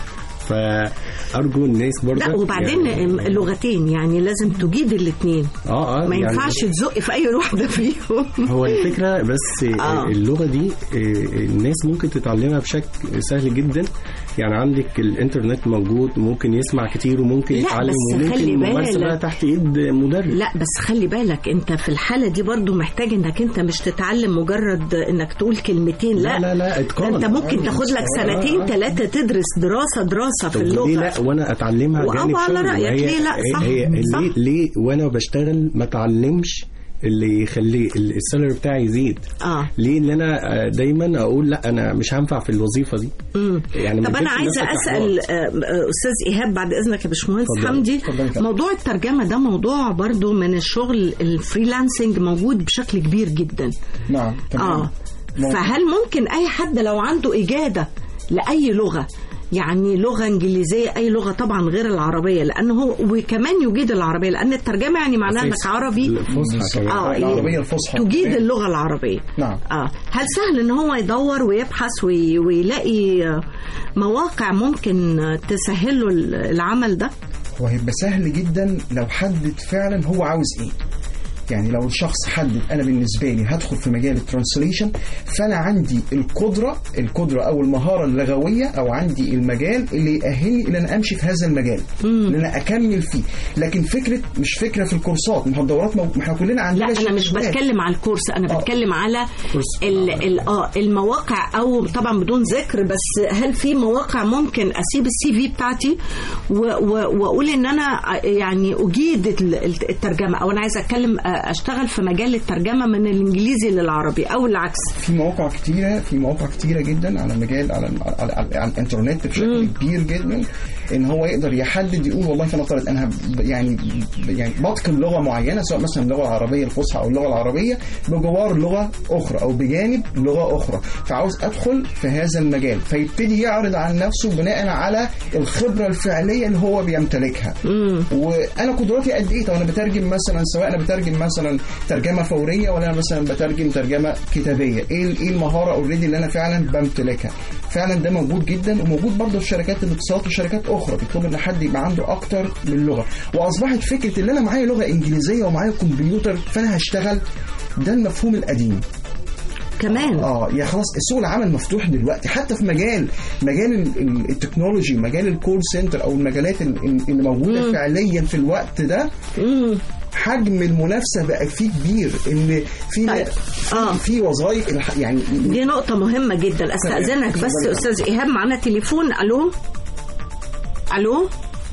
فارجو الناس برضه لا وبعدين يعني لغتين يعني لازم تجيد الاثنين اه اه ما يعني ينفعش تزق في اي واحده فيهم هو الفكره بس آه. آه. اللغه دي آه، الناس ممكن تتعلمها بشكل سهل جدا يعني عندك الانترنت موجود ممكن يسمع كتير وممكن لا، يتعلم بس خلي وممكن ممارسه بالك. بقى تحت ايد مدرب لا بس خلي بالك انت في الحاله دي برضو محتاج انك انت مش تتعلم مجرد انك تقول كلمتين لا لا لا لا اتقان انت ممكن آه، تاخد لك آه، سنتين آه. ثلاثه تدرس دراسه دراسه في طب ليه اللغه لا وانا اتعلمها وأبا جانب على شغلي؟ رأيك، وهي- ليه لا؟ صح، هي صح. ليه ليه وانا بشتغل ما اتعلمش اللي يخلي ال- السالري بتاعي يزيد اه ليه ان انا آه، دايما اقول لا انا مش هنفع في الوظيفه دي مم. يعني ما طب انا تجيبش عايزه نفسك اسال إحباط. آه، آه، استاذ ايهاب بعد اذنك يا باشمهندس اتفضل. حمدي اتفضل طبعا. موضوع الترجمه ده موضوع برضو من الشغل الفريلانسنج موجود بشكل كبير جدا نعم تمام اه ممكن. فهل ممكن اي حد لو عنده اجاده لاي لغه يعني لغه انجليزيه اي لغه طبعا غير العربيه لانه هو وكمان يجيد العربيه لان الترجمه يعني معناها انك أساسي. عربي الفصحى كمان اه العربية الفصحى. تجيد اللغه العربيه نعم. اه هل سهل ان هو يدور ويبحث وي- ويلاقي آه، مواقع ممكن آه، تسهل له العمل ده هو هيبقى سهل جدا لو حدد فعلا هو عاوز ايه يعني لو الشخص حدد انا بالنسبه لي هدخل في مجال الترانسليشن فانا عندي القدره القدره او المهاره اللغويه او عندي المجال اللي يأهلني ان انا امشي في هذا المجال ان انا اكمل فيه لكن فكره مش فكره في الكورسات ما هو الدورات مو- ما احنا كلنا عندنا لا انا مش شهادات. بتكلم على الكورس انا آه. بتكلم على ال ال اه المواقع او طبعا بدون ذكر بس هل في مواقع ممكن اسيب السي في بتاعتي و- و- واقول ان انا يعني اجيد ال- ال- الترجمه او انا عايزه اتكلم آه، اشتغل في مجال الترجمه من الانجليزي للعربي او العكس في مواقع كتيرة في مواقع كتيرة جدا على مجال على على, على, على الانترنت بشكل مم. كبير جدا ان هو يقدر يحدد يقول والله فنفترض انا ب- يعني ب- يعني بتقن لغة معينة سواء مثلا اللغة العربية الفصحى او اللغة العربية بجوار لغة اخرى او بجانب لغة اخرى فعاوز ادخل في هذا المجال فيبتدي يعرض عن نفسه بناء على الخبرة الفعلية اللي هو بيمتلكها وانا قدراتي قد ايه طب انا بترجم مثلا سواء انا بترجم مثلا ترجمه فوريه ولا انا مثلا بترجم ترجمه كتابيه ايه ال- ايه المهاره اوريدي اللي انا فعلا بمتلكها فعلا ده موجود جدا وموجود برضه في شركات الاتصالات وشركات اخرى بيطلب ان حد يبقى عنده اكتر من لغه واصبحت فكره ان انا معايا لغه انجليزيه ومعايا كمبيوتر فانا هشتغل ده المفهوم القديم كمان اه يا خلاص سوق العمل مفتوح دلوقتي حتى في مجال مجال ال- ال- التكنولوجي مجال الكول سنتر او المجالات ال- ال- اللي موجوده فعليا في الوقت ده مم. حجم المنافسه بقى فيه كبير ان في طيب. في, آه. في وظائف الح- يعني دي نقطة مهمة جدا استأذنك بس اتفضل. أستاذ إيهاب معانا تليفون ألو ألو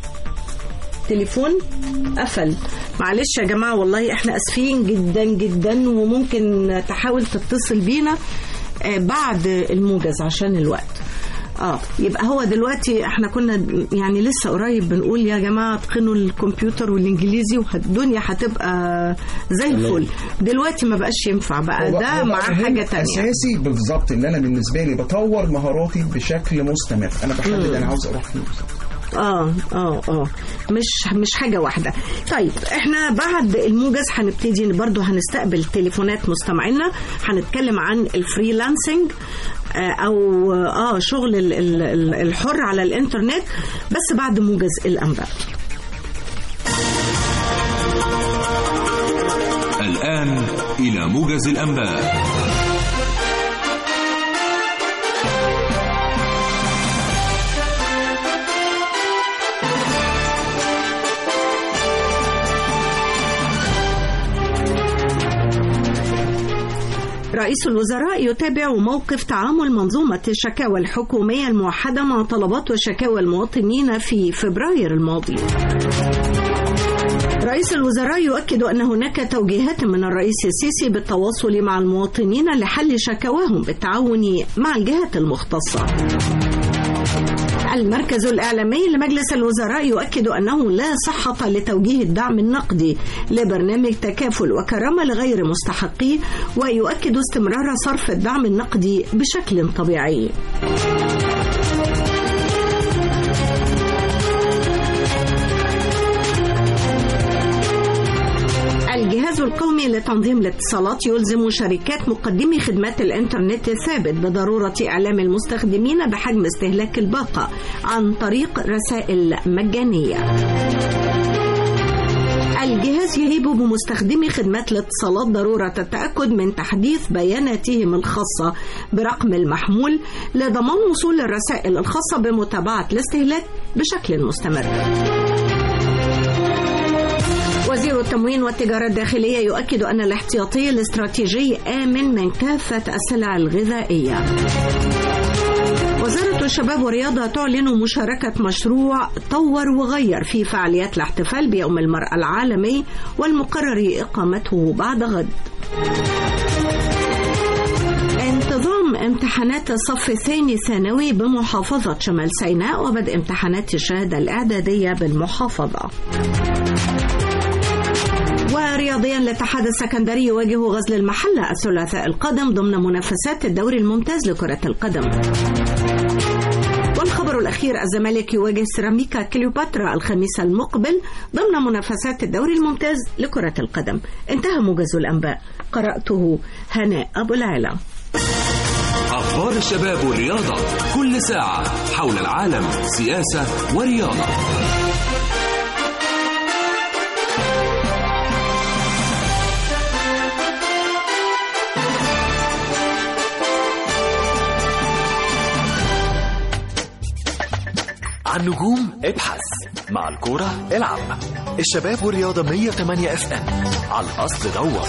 تليفون قفل معلش يا جماعة والله احنا اسفين جدا جدا وممكن تحاول تتصل بينا آه، بعد الموجز عشان الوقت اه يبقى هو دلوقتي احنا كنا يعني لسه قريب بنقول يا جماعه اتقنوا الكمبيوتر والانجليزي والدنيا هتبقى زي الفل دلوقتي ما بقاش ينفع بقى هو ده بقى مع مهم حاجه تانية اساسي بالظبط ان انا بالنسبه لي بطور مهاراتي بشكل مستمر انا بحدد انا عاوز اروح فين بالظبط اه اه اه مش مش حاجه واحده طيب احنا بعد الموجز هنبتدي برضو هنستقبل تليفونات مستمعينا هنتكلم عن الفريلانسنج آه، او اه شغل ال- ال- ال- الحر على الانترنت بس بعد موجز الانباء الآن إلى موجز الأنباء رئيس الوزراء يتابع موقف تعامل منظومة الشكاوى الحكومية الموحدة مع طلبات وشكاوى المواطنين في فبراير الماضي رئيس الوزراء يؤكد أن هناك توجيهات من الرئيس السيسي بالتواصل مع المواطنين لحل شكواهم بالتعاون مع الجهات المختصة المركز الإعلامي لمجلس الوزراء يؤكد أنه لا صحة لتوجيه الدعم النقدي لبرنامج تكافل وكرامة لغير مستحقيه ويؤكد استمرار صرف الدعم النقدي بشكل طبيعي الجهاز القومي لتنظيم الاتصالات يلزم شركات مقدمي خدمات الانترنت الثابت بضرورة إعلام المستخدمين بحجم استهلاك الباقة عن طريق رسائل مجانية. الجهاز يهيب بمستخدمي خدمات الاتصالات ضرورة التأكد من تحديث بياناتهم الخاصة برقم المحمول لضمان وصول الرسائل الخاصة بمتابعة الاستهلاك بشكل مستمر. وزير التموين والتجارة الداخلية يؤكد أن الاحتياطي الاستراتيجي آمن من كافة السلع الغذائية. وزارة الشباب والرياضة تعلن مشاركة مشروع طور وغير في فعاليات الاحتفال بيوم المرأة العالمي والمقرر إقامته بعد غد. انتظام امتحانات الصف الثاني ثانوي بمحافظة شمال سيناء وبدء امتحانات الشهادة الإعدادية بالمحافظة. ورياضيا الاتحاد السكندري يواجه غزل المحلة الثلاثاء القادم ضمن منافسات الدوري الممتاز لكرة القدم والخبر الأخير الزمالك يواجه سيراميكا كليوباترا الخميس المقبل ضمن منافسات الدوري الممتاز لكرة القدم انتهى موجز الأنباء قرأته هناء أبو العلا أخبار الشباب والرياضة كل ساعة حول العالم سياسة ورياضة عن نجوم ابحث مع الكورة العب الشباب والرياضة 108 اف ام على الأصل دور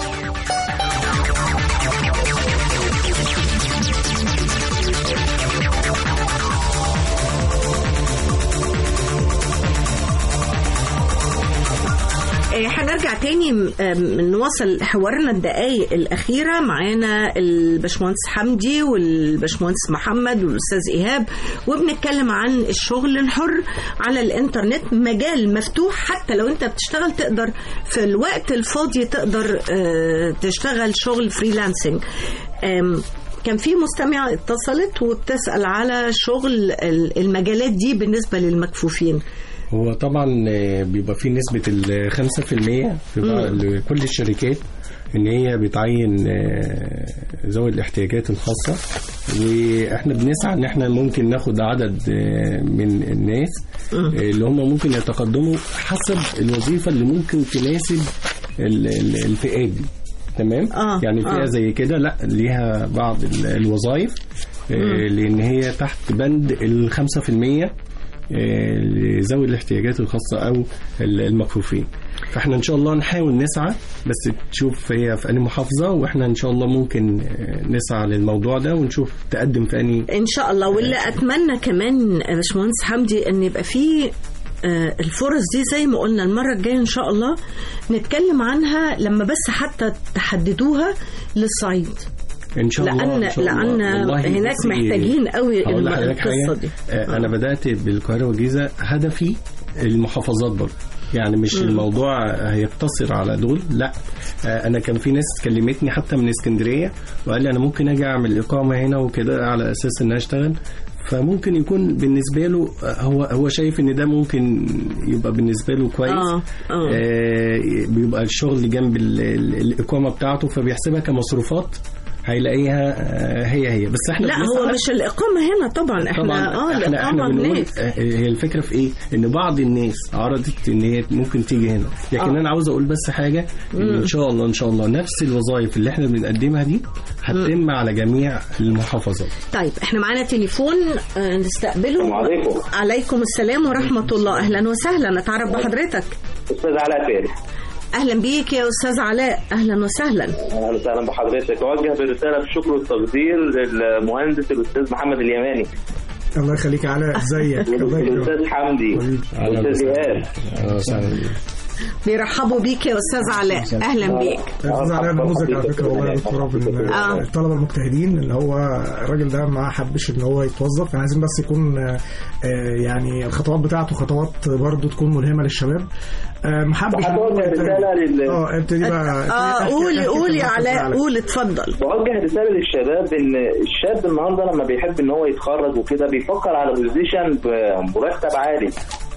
آه، هنرجع تاني م- آم، نواصل حوارنا الدقايق الأخيرة معانا الباشمهندس حمدي والباشمهندس محمد والأستاذ إيهاب وبنتكلم عن الشغل الحر على الإنترنت مجال مفتوح حتى لو أنت بتشتغل تقدر في الوقت الفاضي تقدر آه، تشتغل شغل فريلانسنج آم، كان في مستمعة اتصلت وبتسأل على شغل ال- المجالات دي بالنسبة للمكفوفين هو طبعا آه، بيبقى في نسبة ال 5% في بعض- لكل الشركات ان هي بتعين آه، ذوي الاحتياجات الخاصة واحنا بنسعى ان احنا ممكن ناخد عدد آه، من الناس آه، اللي هم ممكن يتقدموا حسب الوظيفة اللي ممكن تناسب ال- ال- الفئات دي تمام آه، يعني فئة آه. زي كده لا ليها بعض ال- الوظائف آه، لان هي تحت بند ال 5% آه، لذوي الاحتياجات الخاصة أو ال- المكفوفين فاحنا ان شاء الله نحاول نسعى بس تشوف هي في أنهي محافظة واحنا ان شاء الله ممكن آه، نسعى للموضوع ده ونشوف تقدم في أنهي ان شاء الله واللي اتمنى كمان يا باشمهندس حمدي ان يبقى في آه، الفرص دي زي ما قلنا المره الجايه ان شاء الله نتكلم عنها لما بس حتى تحددوها للصعيد ان شاء الله لأن- إن شاء الله. لأن والله هناك بصي، محتاجين قوي هقول الم- لحضرتك القصة حاجة. دي. آه، انا بدات بالقاهره والجيزه هدفي المحافظات برضه يعني مش الموضوع هيقتصر على دول لا آه، انا كان في ناس كلمتني حتى من اسكندريه وقال لي انا ممكن اجي اعمل اقامه هنا وكده على اساس ان أنا اشتغل فممكن يكون بالنسبه له آه، هو هو شايف ان ده ممكن يبقى بالنسبه له كويس آه، آه. آه، بيبقى الشغل جنب ال- ال- الاقامه بتاعته فبيحسبها كمصروفات هيلاقيها آه، هي هي بس احنا لا هو بنسعى- مش الإقامة هنا طبعا احنا طبعا اه احنا احنا الإقامة بنقول هناك آه، هي الفكره في ايه؟ ان بعض الناس عرضت ان هي ممكن تيجي هنا، لكن آه. انا عاوز اقول بس حاجه ان مم. ان شاء الله ان شاء الله نفس الوظائف اللي احنا بنقدمها دي هتتم على جميع المحافظات. طيب احنا معانا تليفون آه، نستقبله السلام عليكم. عليكم السلام ورحمة الله أهلا وسهلا نتعرف بحضرتك استاذ علاء فارس أهلا بيك يا أستاذ علاء أهلا وسهلا اهلا وسهلا بحضرتك اوجه برساله بالشكر والتقدير للمهندس الاستاذ محمد اليماني الله يخليك يا علاء ازيك الله يكرمك والاستاذ حمدي والاستاذ ايهاب اهلا وسهلا بيرحبوا بيك يا أستاذ علاء أهلا بيك استاذ علاء نموذج على فكره والله يا دكتور من آه. الطلبه المجتهدين اللي هو الراجل ده ما حبش ان هو يتوظف يعني عايزين بس يكون آه، آه، يعني الخطوات بتاعته خطوات برضو تكون ملهمه للشباب آه، ما حبش إن هو وهتوجه يتجه- رساله لل اه ابتدي بقى اه ابتدي قول احكي- قول احكي يا قصة علاء قول اتفضل بوجه رساله للشباب ان الشاب النهارده لما بيحب ان هو يتخرج وكده بيفكر على بوزيشن بمرتب عالي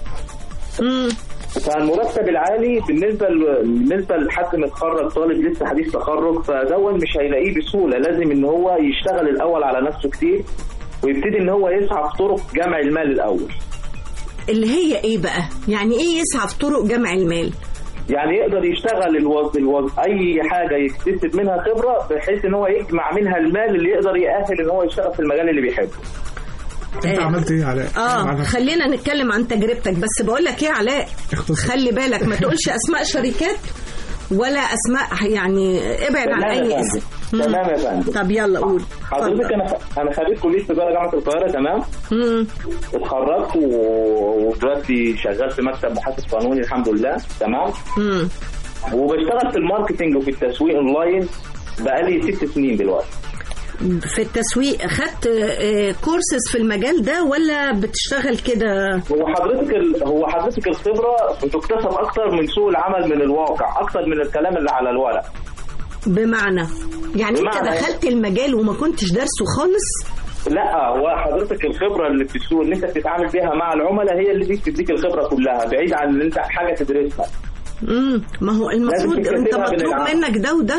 مم. فالمرتب العالي بالنسبه ل- بالنسبه لحد متخرج طالب لسه حديث تخرج فدون مش هيلاقيه بسهوله لازم ان هو يشتغل الاول على نفسه كتير ويبتدي ان هو يسعى في طرق جمع المال الاول اللي هي ايه بقى يعني ايه يسعى في طرق جمع المال يعني يقدر يشتغل الوظ... الوظ... اي حاجه يكتسب منها خبره بحيث ان هو يجمع منها المال اللي يقدر يأهل ان هو يشتغل في المجال اللي بيحبه انت عملت ايه يا علاء؟ اه خلينا نتكلم عن تجربتك بس بقول لك ايه يا علاء خلي بالك ما تقولش اسماء شركات ولا اسماء يعني ابعد عن تمام يا اي فندم. اسم تمام يا فندم طب يلا قول حضرتك انا انا خريج كليه تجاره جامعه القاهره تمام مم. اتخرجت و- ودلوقتي شغال في مكتب محاسب قانوني الحمد لله تمام مم. وبشتغل في الماركتينج وفي التسويق اونلاين بقالي ست سنين دلوقتي في التسويق اخدت آه، كورسز في المجال ده ولا بتشتغل كده هو حضرتك ال... هو حضرتك الخبره بتكتسب اكتر من سوق العمل من الواقع اكتر من الكلام اللي على الورق بمعنى يعني انت بمعنى- دخلت المجال وما كنتش دارسه خالص لا هو حضرتك الخبره اللي في السوق اللي انت بتتعامل بيها مع العملاء هي اللي دي بتديك الخبره كلها بعيد عن ان انت حاجه تدرسها امم ما هو المفروض لازم انت تكتبها مطلوب بالعقل. منك ده وده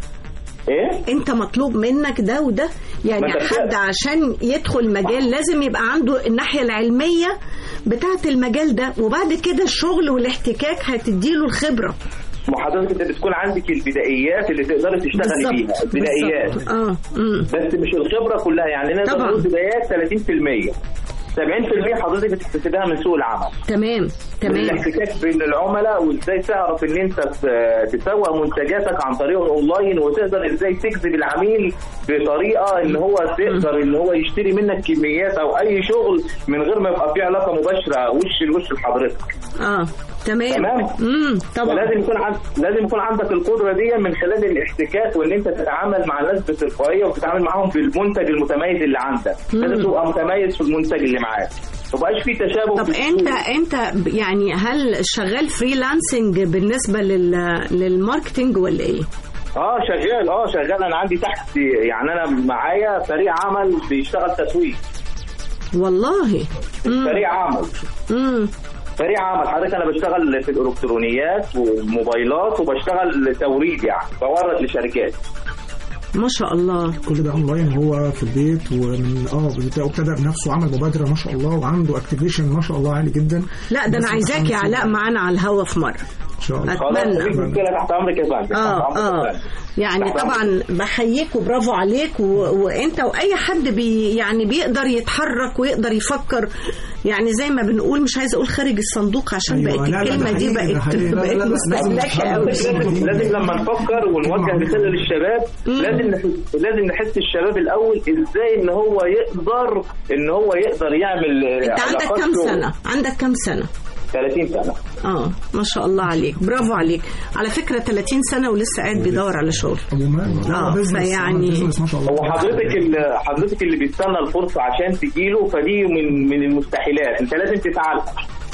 ايه انت مطلوب منك ده وده يعني ما انت حد عشان يدخل مجال لازم يبقى عنده الناحية العلمية بتاعة المجال ده وبعد كده الشغل والاحتكاك هتديله الخبرة ما حضرتك انت بتكون عندك البدائيات اللي تقدري تشتغلي فيها بالظبط البدائيات بالظبط. اه امم بس مش الخبره كلها يعني نقدر طبعا. نقول بدايات 30% 70% حضرتك بتكتسبها من سوق العمل تمام تمام الاحتكاك بين العملاء وازاي تعرف ان انت ت- تسوق منتجاتك عن طريق الاونلاين وتقدر ازاي تجذب العميل بطريقه ان هو تقدر ان هو يشتري منك كميات او اي شغل من غير ما يبقى في علاقه مباشره وش لوش لحضرتك اه تمام تمام امم طبعا لازم يكون عند... لازم يكون عندك القدره دي من خلال الاحتكاك وان انت تتعامل مع الناس بتلقائيه وتتعامل معاهم بالمنتج المتميز اللي عندك مم. لازم تبقى متميز في المنتج اللي معاك ما يبقاش في تشابه طب في انت السوق. انت ب- يعني هل شغال فريلانسنج بالنسبة لل للماركتينج ولا ايه؟ اه شغال اه شغال انا عندي تحت يعني انا معايا فريق عمل بيشتغل تسويق والله مم. فريق عمل امم فريق عمل حضرتك انا بشتغل في الالكترونيات والموبايلات وبشتغل توريد يعني بورد لشركات ما شاء الله كل ده اونلاين هو في البيت ومن اه بت- ابتدى بنفسه عمل مبادره ما شاء الله وعنده اكتيفيشن ما شاء الله عالي جدا لا ده انا بس عايزاك يا مش علاء معانا على الهوا في مرة ان شاء الله خلاص اتمنى مفيش مشكله تحت امرك يا فندم اه تحت أمرك يا اه فندم. يعني تحت طبعا بحييك وبرافو عليك و... وانت واي حد بي يعني بيقدر يتحرك ويقدر يفكر يعني زي ما بنقول مش عايزه اقول خارج الصندوق عشان أيوة، بقت لا، لا، ده الكلمه دي حقيقي، ده بقت حقيقي. لا، لا، بقت لا، لازم مستهلكه نتحرك. قوي لازم لازم لما نفكر ونوجه رساله للشباب لازم نحس لازم نحس الشباب الاول ازاي ان هو يقدر ان هو يقدر يعمل انت عندك علاقات كام شغل. سنه عندك كام سنه 30 سنه اه ما شاء الله عليك برافو عليك على فكره 30 سنه ولسه قاعد بيدور على شغل اه فيعني بيزنس ما شاء الله هو حضرتك ال- حضرتك اللي بيستنى الفرصه عشان تجيله فدي من من المستحيلات انت لازم تتعلم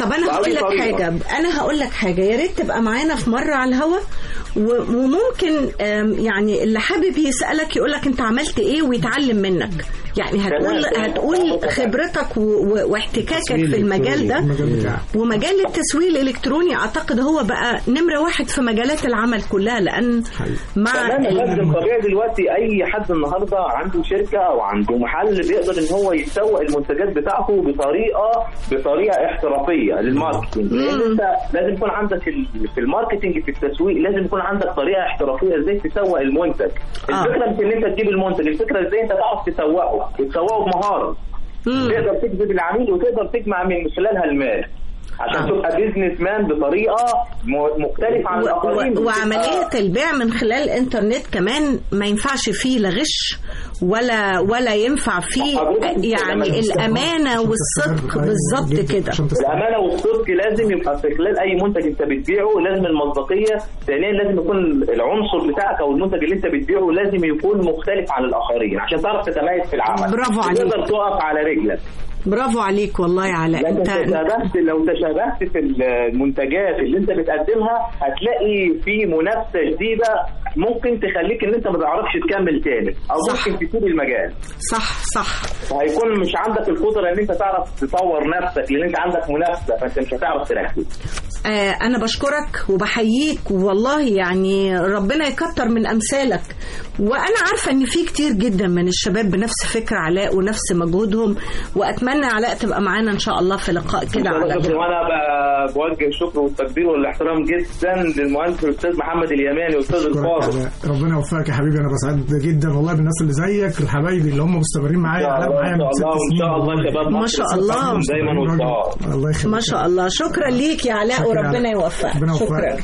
طب انا هقول بأي لك طريقة. حاجه انا هقول لك حاجه يا ريت تبقى معانا في مره على الهوا و- وممكن آم، يعني اللي حابب يسالك يقول لك انت عملت ايه ويتعلم منك يعني هتقول تمام. هتقول خبرتك و- و- واحتكاكك التسويق في المجال ده المجال بتاعك ومجال التسويق الالكتروني اعتقد هو بقى نمره واحد في مجالات العمل كلها لان مع تمام ال- لازم طبيعي دلوقتي اي حد النهارده عنده شركه او عنده محل بيقدر ان هو يسوق المنتجات بتاعته بطريقه بطريقه احترافيه للماركتنج لان انت لازم يكون عندك ال- في الماركتنج في التسويق لازم يكون عندك طريقه احترافيه ازاي تسوق المنتج الفكره مش ان انت تجيب المنتج الفكره ازاي انت تعرف تسوقه وتسوقه بمهاره تقدر تجذب العميل وتقدر تجمع من خلالها المال عشان تبقى بيزنس مان بطريقه م- مختلفه عن و- الاخرين و- وعملية البيع من خلال الانترنت كمان ما ينفعش فيه لا غش ولا ولا ينفع فيه يعني الامانه والصدق بالظبط كده الامانه والصدق لازم يبقى في خلال اي منتج انت بتبيعه لازم المصداقيه ثانيا لازم يكون العنصر بتاعك او المنتج اللي انت بتبيعه لازم يكون مختلف عن الاخرين عشان تعرف تتميز في العمل برافو عليك. تقدر تقف على رجلك برافو عليك والله يا علاء لو انت تشابهت لو تشابهت في المنتجات اللي انت بتقدمها هتلاقي في منافسه جديده ممكن تخليك ان انت ما تعرفش تكمل تاني او صح. ممكن تسيب المجال صح صح وهيكون مش عندك القدره ان انت تعرف تطور نفسك لان انت عندك منافسه فانت مش هتعرف تركز آه انا بشكرك وبحييك والله يعني ربنا يكتر من امثالك وانا عارفه ان في كتير جدا من الشباب بنفس فكر علاء ونفس مجهودهم واتمنى علاء تبقى معانا ان شاء الله في لقاء كده على شكرا وانا ب- بوجه الشكر والتقدير والاحترام جدا للمهندس الاستاذ محمد اليماني استاذ الفاضل ربنا يوفقك يا حبيبي انا بسعد جدا والله بالناس اللي زيك الحبايبي اللي هم مستمرين معايا إن شاء علاء معايا الله، من إن ست شاء الله، وإن سنين شاء الله شباب ما مصر شاء الله. تسعدهم دايما والسهار الله يخليك ما شاء الله شكرا ليك يا علاء شكرا يا وربنا علاء. يوفقك ربنا يوفقك. شكرا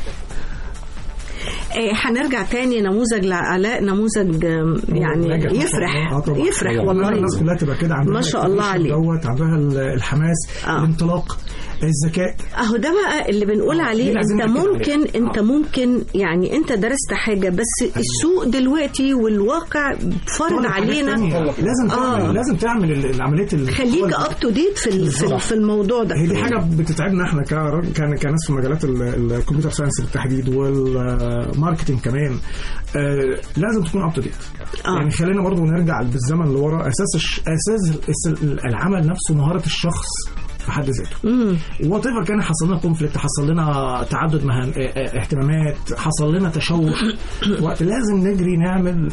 إيه، هنرجع تاني نموذج لعلاء نموذج آم، يعني ناجح ما شاء يفرح الله. آه طبعا. يفرح طبعا. والله الناس كلها تبقى كده عندها ما شاء الله عليه دوت عندها ال- الحماس الانطلاق الذكاء اهو ده بقى اللي بنقول عليه دي اللي انت عايزين نركز ممكن عليه. انت ممكن يعني انت درست حاجه بس السوق دلوقتي والواقع فرض طبعاً حاجات علينا تانية. لازم تعمل آه. لازم تعمل ال- العمليه ال- خليك هو- اب تو ديت في ال- في, ال- بالظبط. في الموضوع ده هي دي حاجه بتتعبنا احنا كراجل- كان كناس في مجالات ال- الكمبيوتر ساينس بالتحديد والماركتنج كمان آه لازم تكون اب تو ديت يعني خلينا برضو نرجع بالزمن لورا اساس الش- اساس الس- العمل نفسه مهاره الشخص في حد ذاته وات ايفر كان حصل لنا كونفليكت حصل لنا تعدد مهن اه- اه- اهتمامات حصل لنا تشوش وقت لازم نجري نعمل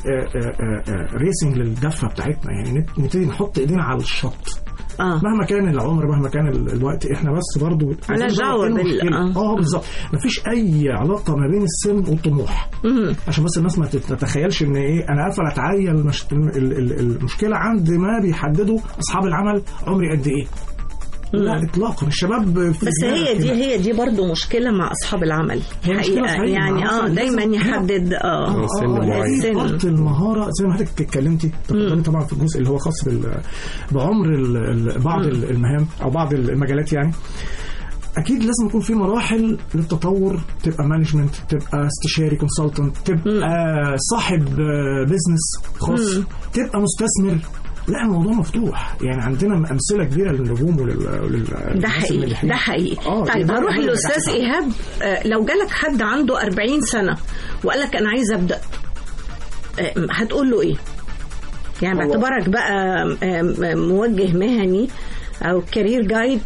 ريسنج للدفه بتاعتنا يعني نت- نبتدي نحط ايدينا على الشط آه. مهما كان العمر مهما كان ال- الوقت احنا بس برضو عايزين نعرف دعوة إيه بال- المشكلة. آه. اه بالظبط مفيش اي علاقه ما بين السن والطموح عشان بس الناس ما تت- تتخيلش ان ايه انا قافل اتعين المش... ال- ال- المشكله عند ما بيحددوا اصحاب العمل عمري قد ايه لا اطلاقا الشباب في بس دماغك هي دي كده. هي دي برضو مشكله مع اصحاب العمل هي مشكلة حقيقه صحيح، يعني مع اه أصلاً دايما لازم- يحدد اه السن السن المهاره زي ما حضرتك اتكلمتي تفضلي طبعا في الجزء اللي هو خاص بال- بعمر ال- ال- بعض مم. المهام او بعض المجالات يعني اكيد لازم يكون في مراحل للتطور تبقى مانجمنت تبقى استشاري كونسلتنت تبقى صاحب بزنس خاص مم. تبقى مستثمر لا الموضوع مفتوح يعني عندنا امثله كبيره للنجوم ولل ولل- ده حقيقي الناجحين. ده حقيقي آه، طيب ده- هروح ده- ده- للاستاذ ايهاب آه، لو جالك حد عنده 40 سنه وقال لك انا عايز ابدا آه، هتقول له ايه يعني هو- باعتبارك بقى آم، آم، موجه مهني او كارير جايد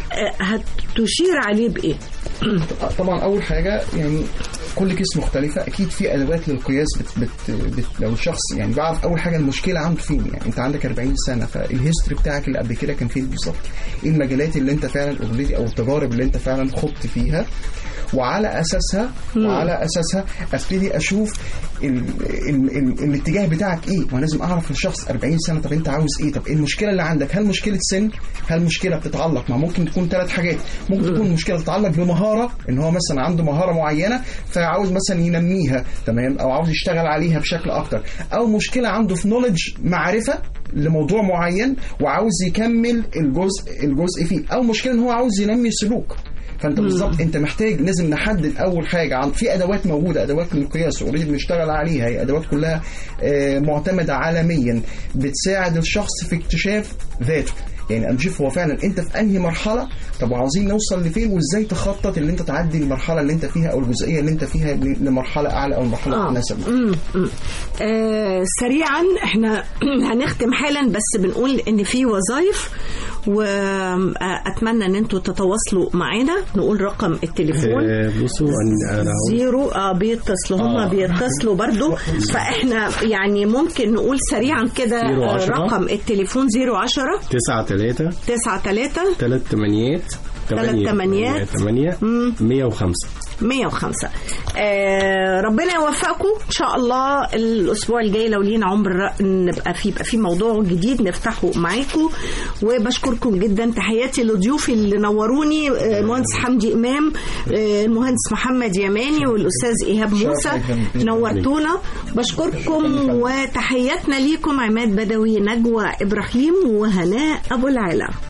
هتشير عليه بايه طبعا اول حاجه يعني كل كيس مختلفه اكيد في ادوات للقياس بت بت بت لو الشخص يعني بعرف اول حاجه المشكله عنده فين يعني انت عندك 40 سنه فالهيستوري بتاعك اللي قبل كده كان فين بالظبط ايه المجالات اللي انت فعلا اوريدي او التجارب اللي انت فعلا خضت فيها وعلى اساسها وعلى اساسها ابتدي اشوف ال ال ال الاتجاه بتاعك ايه ما لازم اعرف الشخص 40 سنه طب انت عاوز ايه طب ايه المشكله اللي عندك هل مشكله سن هل مشكله بتتعلق ما ممكن تكون ثلاث حاجات ممكن تكون مشكله تتعلق بمهاره ان هو مثلا عنده مهاره معينه فعاوز مثلا ينميها تمام او عاوز يشتغل عليها بشكل اكتر او مشكله عنده في نولج معرفه لموضوع معين وعاوز يكمل الجزء الجزء فيه او مشكله ان هو عاوز ينمي سلوك فانت بالظبط انت محتاج لازم نحدد اول حاجه عن في ادوات موجوده ادوات للقياس اوريدي بنشتغل عليها هي ادوات كلها آه، معتمده عالميا بتساعد الشخص في اكتشاف ذاته يعني انا بشوف هو فعلا انت في انهي مرحله طب وعاوزين نوصل لفين وازاي تخطط ان انت تعدي المرحله اللي انت فيها او الجزئيه اللي انت فيها ل- لمرحله اعلى او مرحله آه. اناسب مم، مم. آه سريعا احنا هنختم حالا بس بنقول ان في وظائف واتمنى ان انتوا تتواصلوا معانا نقول رقم التليفون آه، بصوا أن- انا هقول- زيرو اه بيتصلوا هم آه. بيتصلوا برضو فاحنا يعني ممكن نقول سريعا كده زيرو آه، عشرة. رقم التليفون 010 تسعة تلاتة 93 تلات تمانيات تلات تمانيات. تمانية مية وخمسة 105 آه ربنا يوفقكم ان شاء الله الاسبوع الجاي لو لينا عمر نبقى في يبقى في موضوع جديد نفتحه معاكم وبشكركم جدا تحياتي لضيوفي اللي نوروني آه، المهندس حمدي امام آه، المهندس محمد يماني والاستاذ ايهاب موسى نورتونا بشكركم وتحياتنا ليكم عماد بدوي نجوى ابراهيم وهناء ابو العلا